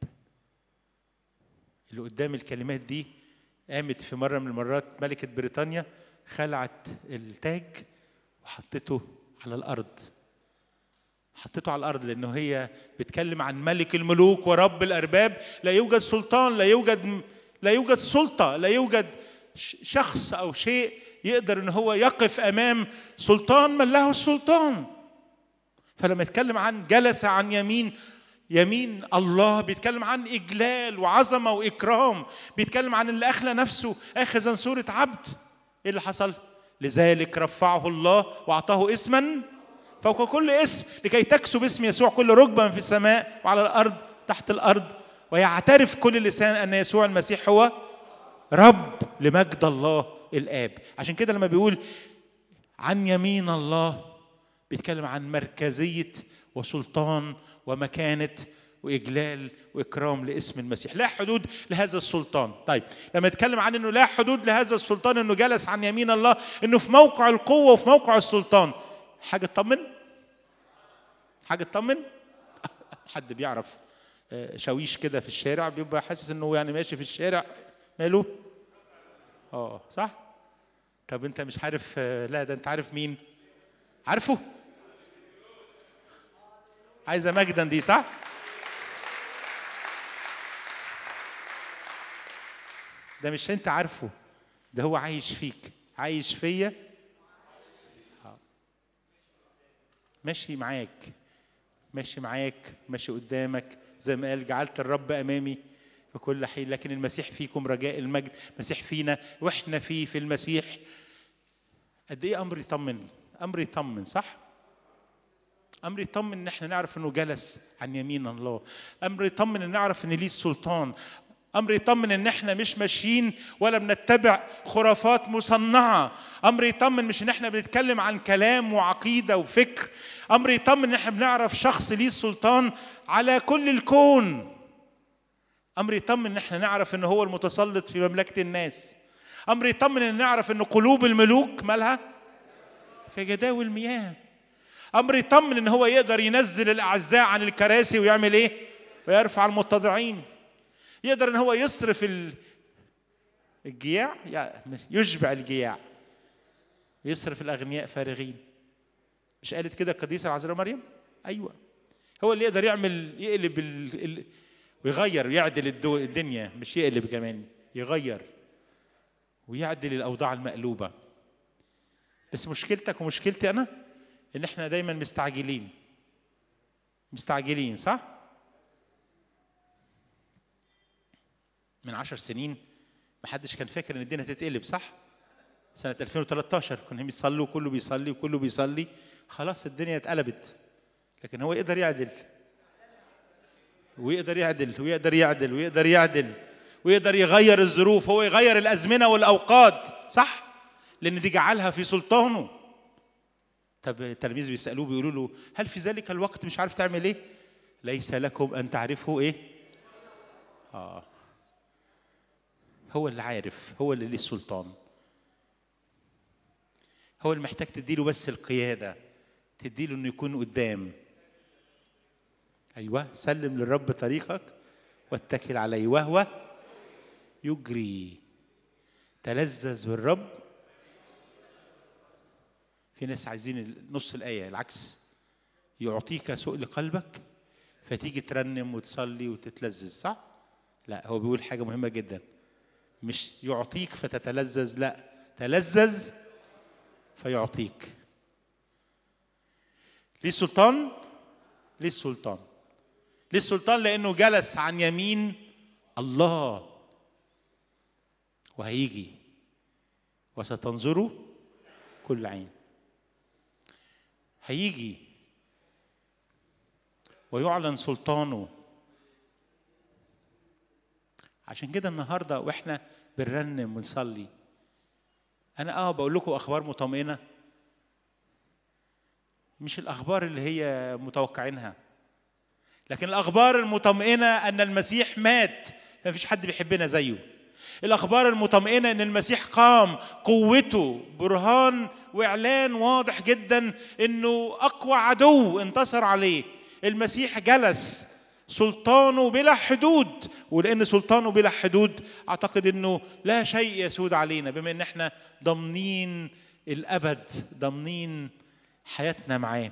اللي قدام الكلمات دي قامت في مره من المرات ملكه بريطانيا خلعت التاج وحطته على الارض حطيته على الارض لانه هي بتكلم عن ملك الملوك ورب الارباب لا يوجد سلطان لا يوجد لا يوجد سلطه لا يوجد ش- شخص او شيء يقدر ان هو يقف امام سلطان من له السلطان فلما يتكلم عن جلس عن يمين يمين الله بيتكلم عن اجلال وعظمه واكرام بيتكلم عن اللي اخلى نفسه اخذا صوره عبد ايه اللي حصل لذلك رفعه الله واعطاه اسما فوق كل اسم لكي تكسب اسم يسوع كل ركبه في السماء وعلى الارض تحت الارض ويعترف كل لسان ان يسوع المسيح هو رب لمجد الله الاب عشان كده لما بيقول عن يمين الله بيتكلم عن مركزيه وسلطان ومكانه واجلال واكرام لاسم المسيح لا حدود لهذا السلطان طيب لما يتكلم عن انه لا حدود لهذا السلطان انه جلس عن يمين الله انه في موقع القوه وفي موقع السلطان حاجه تطمن حاجه تطمن حد بيعرف آه، شاويش كده في الشارع بيبقى حاسس انه يعني ماشي في الشارع ماله اه صح طب انت مش عارف آه، لا ده انت عارف مين عارفه عايزه مجدا دي صح ده مش انت عارفه ده هو عايش فيك عايش فيا آه. ماشي معاك ماشي معاك ماشي قدامك زي ما قال جعلت الرب امامي في كل حين لكن المسيح فيكم رجاء المجد المسيح فينا واحنا فيه في المسيح قد ايه امر يطمن امر يطمن صح امر يطمن ان احنا نعرف انه جلس عن يمين الله امر يطمن ان نعرف ان ليه السلطان امر يطمن ان احنا مش ماشيين ولا بنتبع خرافات مصنعه امر يطمن مش ان احنا بنتكلم عن كلام وعقيده وفكر امر يطمن ان احنا بنعرف شخص ليه السلطان على كل الكون امر يطمن ان احنا نعرف ان هو المتسلط في مملكه الناس امر يطمن ان نعرف ان قلوب الملوك مالها في جداول مياه امر يطمن ان هو يقدر ينزل الاعزاء عن الكراسي ويعمل ايه ويرفع المتضعين يقدر ان هو يصرف ال- الجياع يعني يشبع الجياع ويصرف الاغنياء فارغين مش قالت كده القديسه العذراء مريم ايوه هو اللي يقدر يعمل يقلب ال... ال... ويغير ويعدل الدو... الدنيا مش يقلب كمان يغير ويعدل الاوضاع المقلوبه بس مشكلتك ومشكلتي انا ان احنا دايما مستعجلين مستعجلين صح من عشر سنين محدش كان فاكر ان الدنيا هتتقلب صح سنة 2013 كنا بيصلوا وكله بيصلي وكله بيصلي خلاص الدنيا اتقلبت لكن هو يقدر يعدل ويقدر يعدل ويقدر يعدل ويقدر يعدل ويقدر يغير الظروف هو يغير الأزمنة والأوقات صح لأن دي جعلها في سلطانه طب التلاميذ بيسألوه بيقولوا له هل في ذلك الوقت مش عارف تعمل ايه ليس لكم أن تعرفوا ايه آه هو اللي عارف هو اللي ليه السلطان هو اللي محتاج تديله بس القيادة تديله انه يكون قدام ايوه سلم للرب طريقك واتكل عليه وهو يجري تلذذ بالرب في ناس عايزين نص الآية العكس يعطيك سؤل قلبك فتيجي ترنم وتصلي وتتلذذ صح؟ لا هو بيقول حاجة مهمة جدا مش يعطيك فتتلذذ لا تلذذ فيعطيك ليه سلطان ليه السلطان ليه السلطان لانه جلس عن يمين الله وهيجي وستنظروا كل عين هيجي ويعلن سلطانه عشان كده النهارده واحنا بنرنم ونصلي انا اه بقول لكم اخبار مطمئنه مش الاخبار اللي هي متوقعينها لكن الاخبار المطمئنه ان المسيح مات ما فيش حد بيحبنا زيه الاخبار المطمئنه ان المسيح قام قوته برهان واعلان واضح جدا انه اقوى عدو انتصر عليه المسيح جلس سلطانه بلا حدود ولان سلطانه بلا حدود اعتقد انه لا شيء يسود علينا بما ان احنا ضامنين الابد ضامنين حياتنا معاه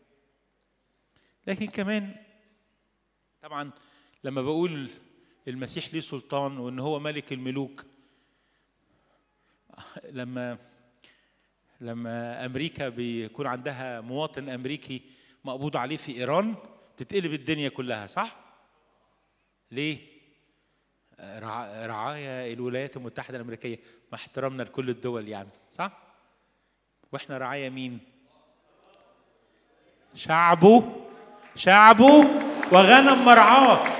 لكن كمان طبعا لما بقول المسيح ليه سلطان وان هو ملك الملوك لما لما امريكا بيكون عندها مواطن امريكي مقبوض عليه في ايران تتقلب الدنيا كلها صح ليه رع- رعايا الولايات المتحده الامريكيه مع احترامنا لكل الدول يعني صح واحنا رعايا مين شعبه شعبه وغنم مرعاه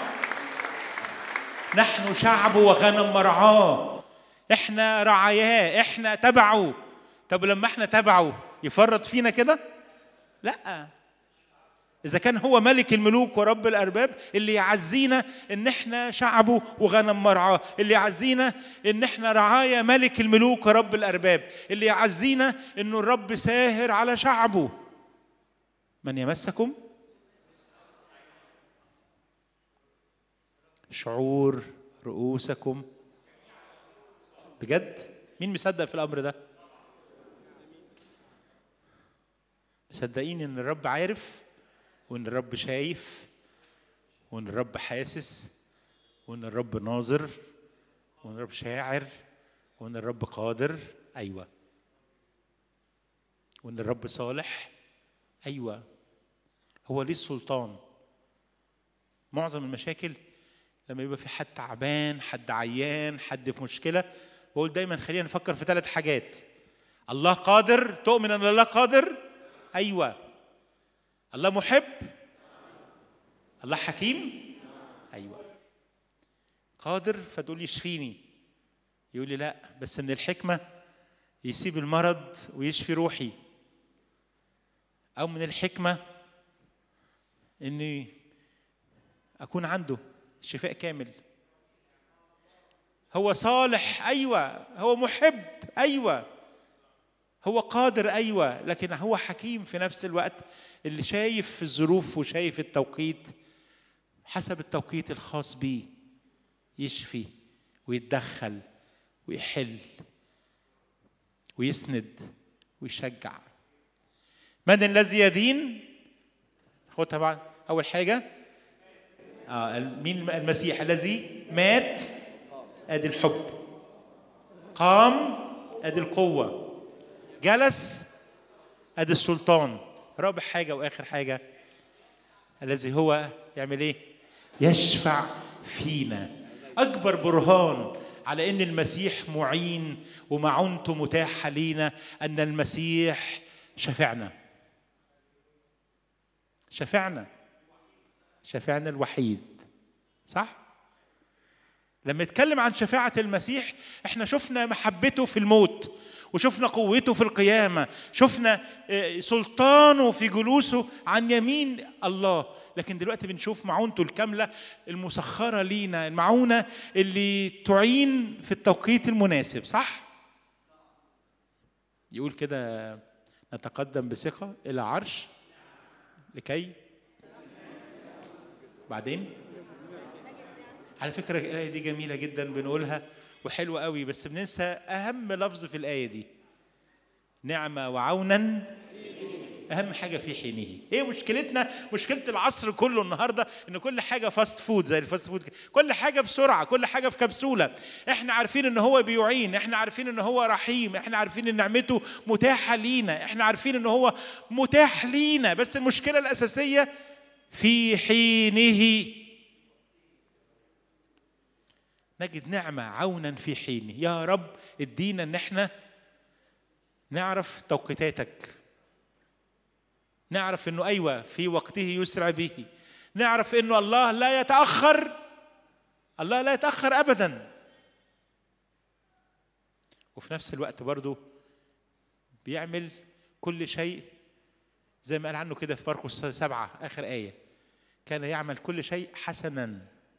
نحن شعبه وغنم مرعاه احنا رعاياه احنا تبعه طب لما احنا تبعه يفرط فينا كده لا اذا كان هو ملك الملوك ورب الارباب اللي يعزينا ان احنا شعبه وغنم مرعاه اللي يعزينا ان احنا رعايا ملك الملوك ورب الارباب اللي يعزينا انه الرب ساهر على شعبه من يمسكم شعور رؤوسكم بجد مين مصدق في الامر ده مصدقين ان الرب عارف وان الرب شايف وان الرب حاسس وان الرب ناظر وان الرب شاعر وان الرب قادر ايوه وان الرب صالح ايوه هو ليه السلطان معظم المشاكل لما يبقى في حد تعبان حد عيان حد في مشكله بقول دايما خلينا نفكر في ثلاث حاجات الله قادر تؤمن ان الله قادر ايوه الله محب الله حكيم ايوه قادر فتقول لي اشفيني يقول لي لا بس من الحكمة يسيب المرض ويشفي روحي أو من الحكمة إني أكون عنده شفاء كامل هو صالح أيوة هو محب أيوة هو قادر أيوة لكن هو حكيم في نفس الوقت اللي شايف الظروف وشايف التوقيت حسب التوقيت الخاص بيه يشفي ويتدخل ويحل ويسند ويشجع من الذي يدين خد طبعا اول حاجه آه مين المسيح الذي مات ادي الحب قام ادي القوه جلس ادي السلطان رابع حاجه واخر حاجه الذي هو يعمل ايه يشفع فينا اكبر برهان على ان المسيح معين ومعونته متاحه لينا ان المسيح شفعنا شفعنا شفعنا الوحيد صح لما يتكلم عن شفاعة المسيح احنا شفنا محبته في الموت وشفنا قوته في القيامة شفنا سلطانه في جلوسه عن يمين الله لكن دلوقتي بنشوف معونته الكاملة المسخرة لينا المعونة اللي تعين في التوقيت المناسب صح؟ يقول كده نتقدم بثقة إلى عرش لكي بعدين على فكرة الآية دي جميلة جدا بنقولها وحلوة قوي بس بننسى أهم لفظ في الآية دي نعمة وعونا أهم حاجة في حينه هي مشكلتنا مشكلة العصر كله النهاردة إن كل حاجة فاست فود زي الفاست فود كل حاجة بسرعة كل حاجة في كبسولة إحنا عارفين إن هو بيعين إحنا عارفين إن هو رحيم إحنا عارفين إن نعمته متاحة لينا إحنا عارفين إن هو متاح لينا بس المشكلة الأساسية في حينه نجد نعمة عونا في حينه يا رب ادينا ان احنا نعرف توقيتاتك نعرف انه ايوه في وقته يسرع به نعرف انه الله لا يتاخر الله لا يتاخر ابدا وفي نفس الوقت برضه بيعمل كل شيء زي ما قال عنه كده في مرقس سبعة آخر آية كان يعمل كل شيء حسنا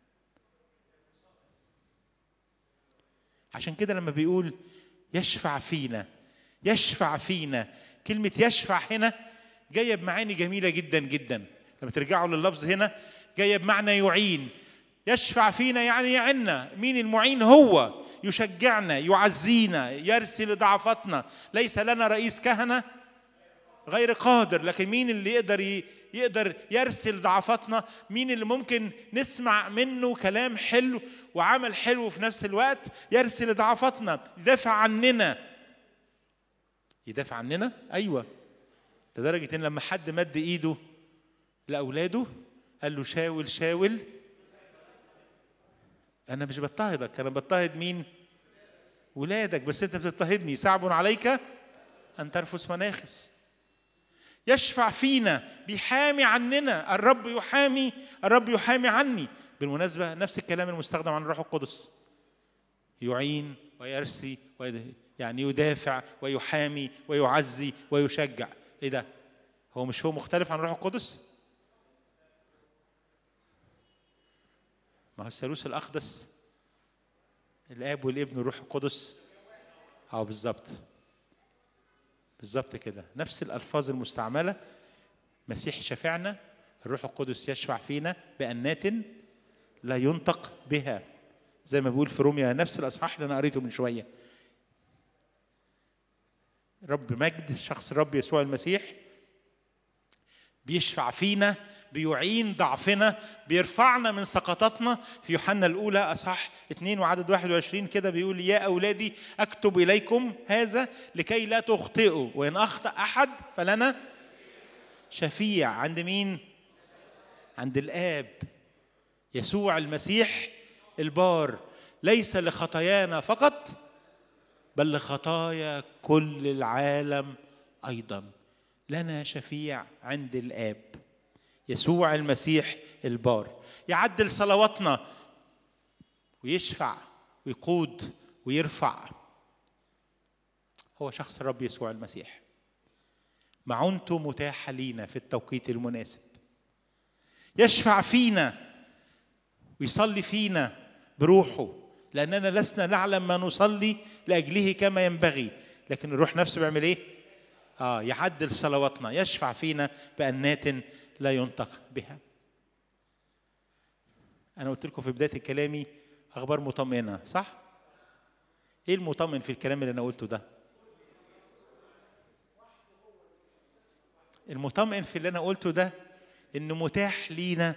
عشان كده لما بيقول يشفع فينا يشفع فينا كلمة يشفع هنا جاية بمعاني جميلة جدا جدا لما ترجعوا لللفظ هنا جاية بمعنى يعين يشفع فينا يعني يعنا مين المعين هو يشجعنا يعزينا يرسل ضعفاتنا ليس لنا رئيس كهنة غير قادر لكن مين اللي يقدر يقدر يرسل ضعفاتنا مين اللي ممكن نسمع منه كلام حلو وعمل حلو في نفس الوقت يرسل ضعفاتنا يدافع عننا يدافع عننا ايوه لدرجه ان لما حد مد ايده لاولاده قال له شاول شاول انا مش بضطهدك انا بضطهد مين ولادك بس انت بتضطهدني صعب عليك ان ترفس مناخس يشفع فينا بيحامي عننا الرب يحامي الرب يحامي عني بالمناسبة نفس الكلام المستخدم عن الروح القدس يعين ويرسي يعني يدافع ويحامي ويعزي ويشجع ايه ده هو مش هو مختلف عن الروح القدس ما هو الثالوث الاقدس الاب والابن والروح القدس اه بالظبط بالظبط كده نفس الالفاظ المستعمله مسيح شفعنا الروح القدس يشفع فينا بانات لا ينطق بها زي ما بيقول في روميا نفس الاصحاح اللي انا قريته من شويه رب مجد شخص الرب يسوع المسيح بيشفع فينا بيعين ضعفنا بيرفعنا من سقطاتنا في يوحنا الأولى أصح 2 وعدد 21 كده بيقول يا أولادي أكتب إليكم هذا لكي لا تخطئوا وإن أخطأ أحد فلنا شفيع عند مين؟ عند الآب يسوع المسيح البار ليس لخطايانا فقط بل لخطايا كل العالم أيضا لنا شفيع عند الآب يسوع المسيح البار يعدل صلواتنا ويشفع ويقود ويرفع هو شخص الرب يسوع المسيح معونته متاحة لينا في التوقيت المناسب يشفع فينا ويصلي فينا بروحه لأننا لسنا نعلم ما نصلي لأجله كما ينبغي لكن الروح نفسه بيعمل إيه؟ آه يعدل صلواتنا يشفع فينا بأنات لا ينطق بها أنا قلت لكم في بداية كلامي أخبار مطمئنة صح؟ إيه المطمئن في الكلام اللي أنا قلته ده؟ المطمئن في اللي أنا قلته ده إنه متاح لينا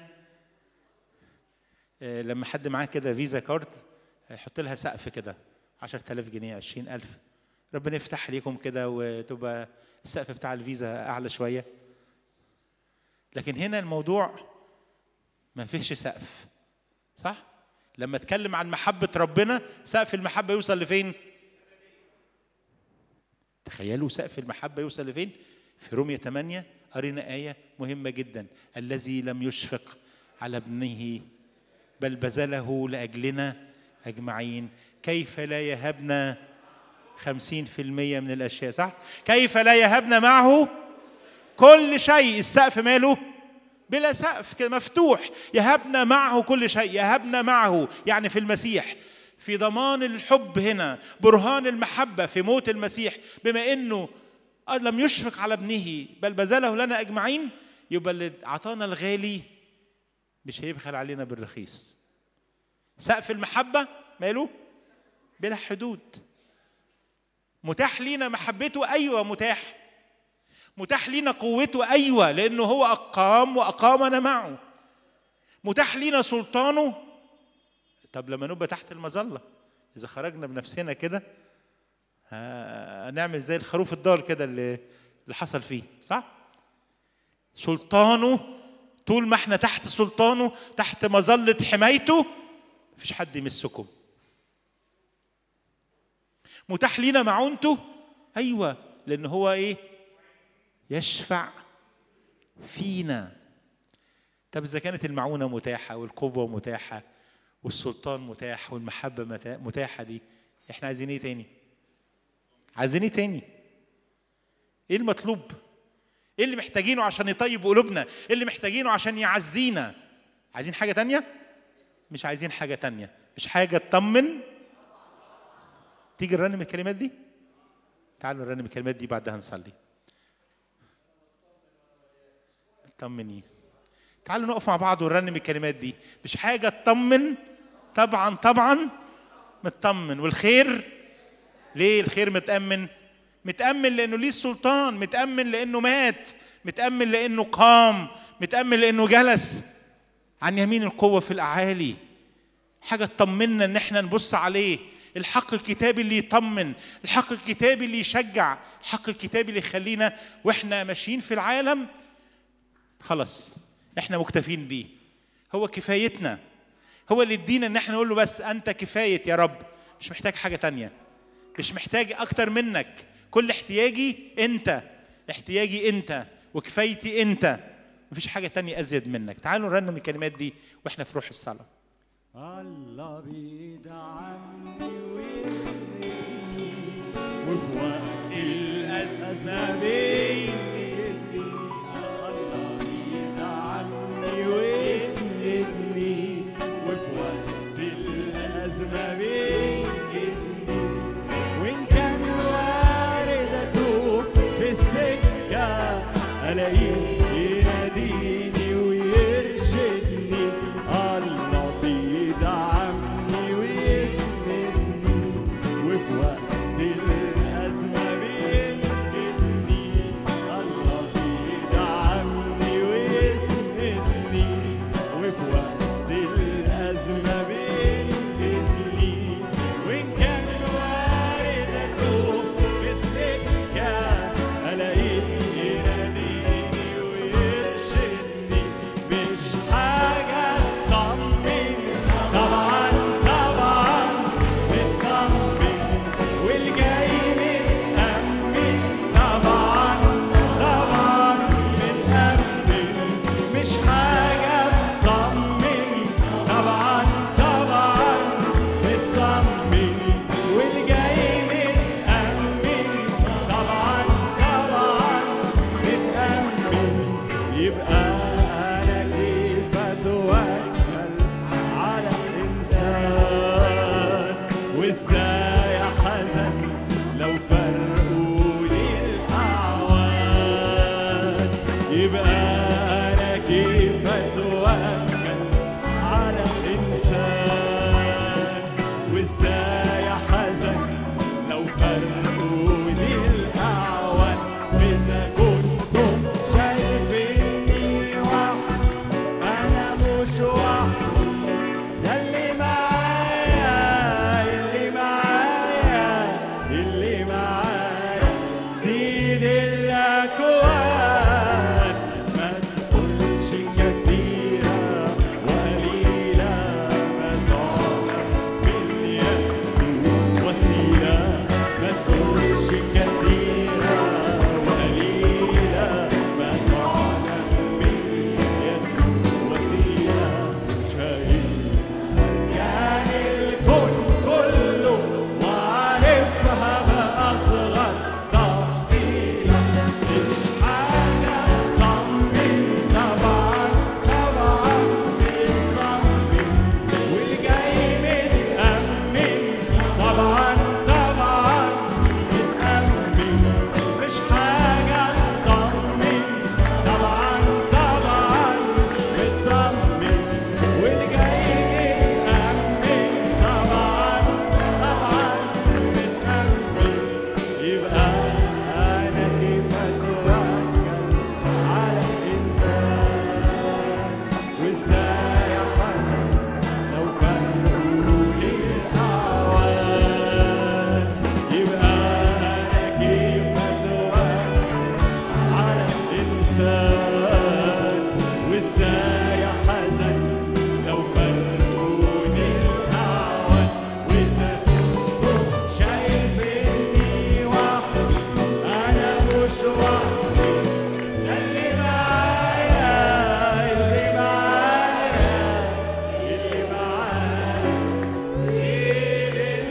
آه، لما حد معاه كده فيزا كارد يحط لها سقف كده 10000 جنيه 20000 ربنا يفتح عليكم كده وتبقى السقف بتاع الفيزا اعلى شويه لكن هنا الموضوع ما فيهش سقف صح لما اتكلم عن محبه ربنا سقف المحبه يوصل لفين تخيلوا سقف المحبه يوصل لفين في رومية 8 قرينا آية مهمة جدا الذي لم يشفق على ابنه بل بذله لأجلنا أجمعين كيف لا يهبنا خمسين في المية من الأشياء صح؟ كيف لا يهبنا معه كل شيء السقف ماله بلا سقف كده مفتوح يهبنا معه كل شيء يهبنا معه يعني في المسيح في ضمان الحب هنا برهان المحبة في موت المسيح بما أنه لم يشفق على ابنه بل بذله لنا أجمعين يبقى اللي أعطانا الغالي مش هيبخل علينا بالرخيص سقف المحبة ماله بلا حدود متاح لينا محبته أيوة متاح متاح لينا قوته أيوة لأنه هو أقام وأقامنا معه متاح لينا سلطانه طب لما نبقى تحت المظلة إذا خرجنا بنفسنا كده هنعمل زي الخروف الضال كده اللي اللي حصل فيه صح؟ سلطانه طول ما احنا تحت سلطانه تحت مظلة حمايته مفيش حد يمسكم متاح لينا معونته ايوه لان هو ايه يشفع فينا طب اذا كانت المعونه متاحه والقوه متاحه والسلطان متاح والمحبه متا- متاحه دي احنا عايزين ايه تاني عايزين ايه تاني ايه المطلوب ايه اللي محتاجينه عشان يطيب قلوبنا ايه اللي محتاجينه عشان يعزينا عايزين حاجه تانية مش عايزين حاجه تانية مش حاجه تطمن تيجي نرنم الكلمات دي تعالوا نرنم الكلمات دي بعدها نصلي طمني تعالوا نقف مع بعض ونرنم الكلمات دي مش حاجه تطمن طبعا طبعا مطمن والخير ليه الخير متأمن؟ متأمن لأنه ليه السلطان، متأمن لأنه مات، متأمن لأنه قام، متأمن لأنه جلس عن يمين القوة في الأعالي. حاجة تطمنا إن إحنا نبص عليه، الحق الكتابي اللي يطمن، الحق الكتابي اللي يشجع، الحق الكتابي اللي يخلينا وإحنا ماشيين في العالم خلاص إحنا مكتفين بيه. هو كفايتنا. هو اللي يدينا إن إحنا نقول له بس أنت كفاية يا رب، مش محتاج حاجة تانية. مش محتاج اكتر منك كل احتياجي انت احتياجي انت وكفايتي انت مفيش حاجه تانية ازيد منك تعالوا نرنم الكلمات دي واحنا في روح الصلاه الله بيدعمني ويسندني وفي وقت الأزمة بيجدني الله بيدعمني ويسندني وفي وقت الأزمة بيجدني وإن كان وارد أتوه في السكة ألاقيه يناديني ويرشدني الله بيدعمني ويسندني وفي وقت الأزمة بينقذني الله بيدعمني ويسندني وفي وقت الأزمة بينقذني وإن كان وارد أتوه في السكة ألاقيه يناديني يبقى أنا كيف أتوكل على الإنسان وإزاي أحزن لو فرقوني الأعوان يبقى أنا كيف أتوكل على الإنسان وإزاي أحزن لو فرقوني الأعوان إذا كنتم شايفيني وحدي أنا مش وحدي ده اللي معايا اللي معايا اللي معايا سيد الأكوان ما تقولش كتيرة وقليلة ما تعمل باليد وسيلة ما تقولش كتيرة وقليلة ما تعمل باليد وسيلة شايف كان الكون كله وعارفها بأصغر تفصيلة مش حاجة طمن طبعا طبعا بيطمن والجاي متأمن طبعا طبعا متأمن مش حاجة طمن طبعا طبعا مطمن والجاي متأمن طبعا طبعا متأمن يبقى أنا كيف أتوكل على الإنسان وإزاي أحزن لو فرقوني الأعوان يبقى أنا كيف أتوكل على الإنسان وإزاي أحزن لو فرقوني الأعوان وإذا كنتم شايفيني وحدي أنا مش وحدي ده اللي معايا اللي معايا اللي معايا سيد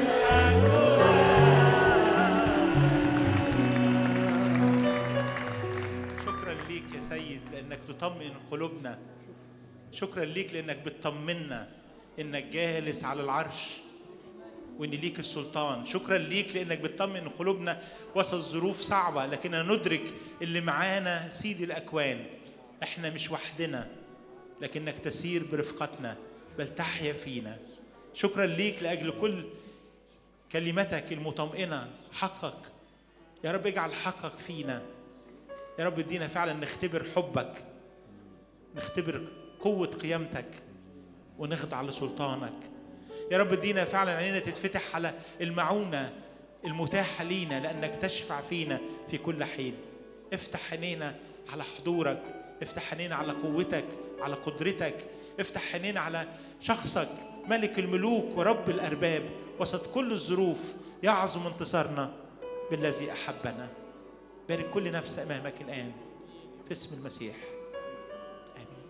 شكرا ليك يا سيد لانك تطمئن قلوبنا شكرا ليك لانك بتطمنا انك جالس على العرش وان ليك السلطان شكرا ليك لانك بتطمئن قلوبنا وسط ظروف صعبه لكننا ندرك اللي معانا سيد الاكوان احنا مش وحدنا لكنك تسير برفقتنا بل تحيا فينا شكرا ليك لاجل كل كلمتك المطمئنه حقك يا رب اجعل حقك فينا يا رب ادينا فعلا نختبر حبك نختبر قوة قيامتك ونخضع لسلطانك يا رب ادينا فعلا عينينا تتفتح على المعونة المتاحة لينا لأنك تشفع فينا في كل حين افتح عينينا على حضورك افتح عينينا على قوتك على قدرتك افتح عينينا على شخصك ملك الملوك ورب الأرباب وسط كل الظروف يعظم انتصارنا بالذي أحبنا بارك كل نفس امامك الان في اسم المسيح امين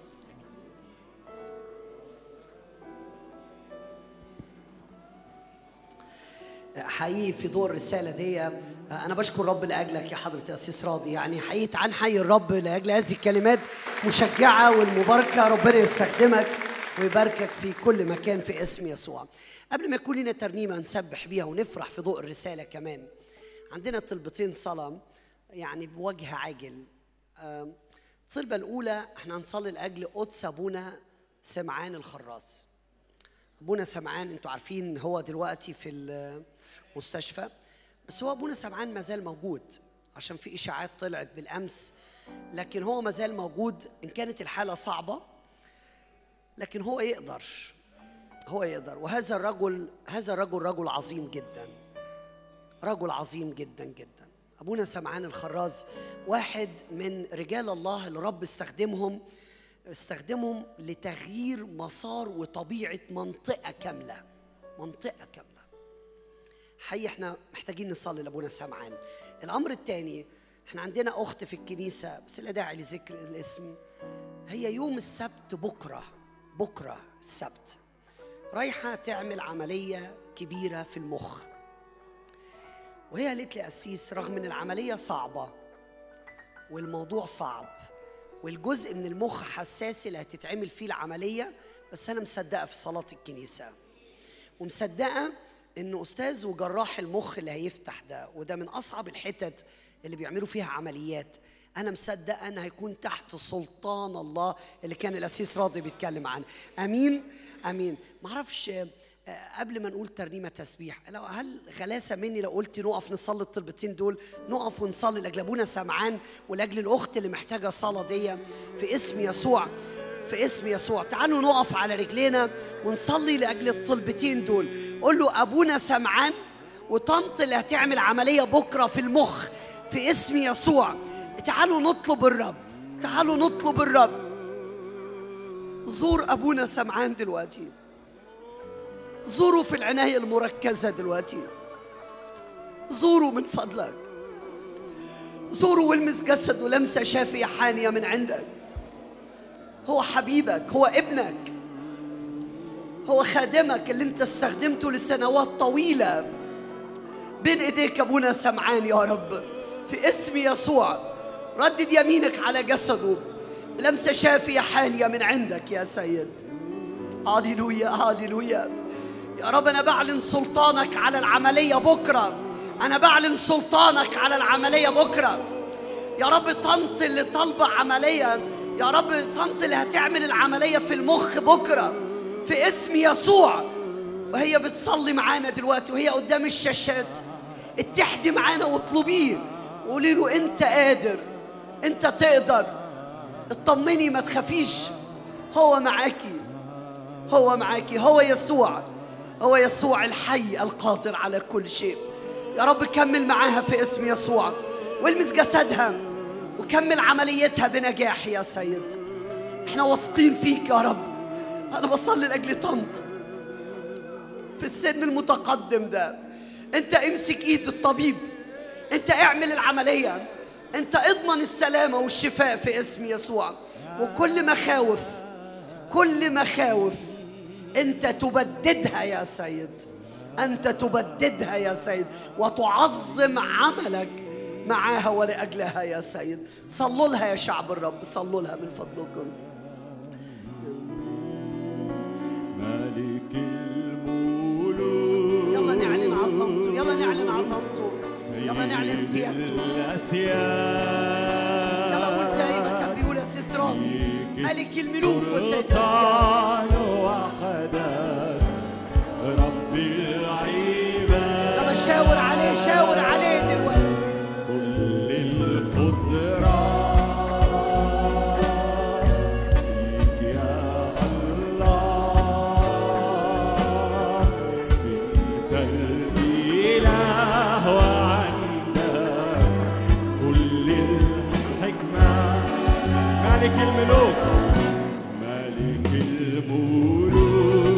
حقيقي في دور الرساله دي انا بشكر رب لاجلك يا حضره الاسيس راضي يعني حقيقي تعال نحيي الرب لاجل هذه الكلمات مشجعه والمباركه ربنا يستخدمك ويباركك في كل مكان في اسم يسوع قبل ما يكون لنا ترنيمه نسبح بيها ونفرح في ضوء الرساله كمان عندنا طلبتين صلاه يعني بوجه عاجل آم، الطلبه الاولى احنا هنصلي لاجل قدس ابونا سمعان الخراس ابونا سمعان انتوا عارفين هو دلوقتي في المستشفى بس هو ابونا سمعان ما زال موجود عشان في اشاعات طلعت بالامس لكن هو ما زال موجود ان كانت الحاله صعبه لكن هو يقدر هو يقدر وهذا الرجل هذا الرجل رجل عظيم جدا رجل عظيم جدا جدا ابونا سمعان الخراز واحد من رجال الله اللي رب استخدمهم استخدمهم لتغيير مسار وطبيعه منطقه كامله منطقه كامله حقيقي احنا محتاجين نصلي لابونا سمعان الامر الثاني احنا عندنا اخت في الكنيسه بس لا داعي لذكر الاسم هي يوم السبت بكره بكره السبت رايحه تعمل عمليه كبيره في المخ وهي قالت لي قسيس رغم ان العمليه صعبه والموضوع صعب والجزء من المخ حساس اللي هتتعمل فيه العمليه بس انا مصدقه في صلاه الكنيسه ومصدقه ان استاذ وجراح المخ اللي هيفتح ده وده من اصعب الحتت اللي بيعملوا فيها عمليات انا مصدقه ان هيكون تحت سلطان الله اللي كان الاسيس راضي بيتكلم عنه امين امين معرفش آه، قبل ما نقول ترنيمه تسبيح لو هل غلاسه مني لو قلت نقف نصلي الطلبتين دول نقف ونصلي لاجل ابونا سمعان ولاجل الاخت اللي محتاجه صلاه دي في اسم يسوع في اسم يسوع تعالوا نقف على رجلينا ونصلي لاجل الطلبتين دول قول له ابونا سمعان وطنط اللي هتعمل عمليه بكره في المخ في اسم يسوع تعالوا نطلب الرب تعالوا نطلب الرب زور ابونا سمعان دلوقتي زوروا في العنايه المركزه دلوقتي زوروا من فضلك زوروا والمس جسده لمسه شافيه حانيه من عندك هو حبيبك هو ابنك هو خادمك اللي انت استخدمته لسنوات طويله بين ايديك ابونا سمعان يا رب في اسم يسوع ردد يمينك على جسده لمسه شافيه حانيه من عندك يا سيد هاليلويا هاليلويا يا رب انا بعلن سلطانك على العمليه بكره انا بعلن سلطانك على العمليه بكره يا رب طنط اللي طالبه عمليه يا رب طنط اللي هتعمل العمليه في المخ بكره في اسم يسوع وهي بتصلي معانا دلوقتي وهي قدام الشاشات اتحدي معانا واطلبيه وقولي له انت قادر انت تقدر اطمني ما تخافيش هو معاكي هو معاكي هو يسوع هو يسوع الحي القادر على كل شيء يا رب كمل معاها في اسم يسوع والمس جسدها وكمل عمليتها بنجاح يا سيد احنا واثقين فيك يا رب انا بصلي لاجل طنط في السن المتقدم ده انت امسك ايد الطبيب انت اعمل العمليه انت اضمن السلامه والشفاء في اسم يسوع وكل مخاوف كل مخاوف انت تبددها يا سيد انت تبددها يا سيد وتعظم عملك معاها ولاجلها يا سيد صلوا لها يا شعب الرب صلوا لها من فضلكم ملك الملوك يلا نعلن عظمته يلا نعلن عظمته يلا نعلن سيادته الأسياد يلا قول زي ما كان بيقول اسيس راضي ملك الملوك وسيد الأسياد السلطان وحدك رب العباد يلا شاور عليه شاور عليه دلوقتي كل القدرة ليك يا الله انت الاله وعندك كل الحكمة ملك الملوك ملك الملوك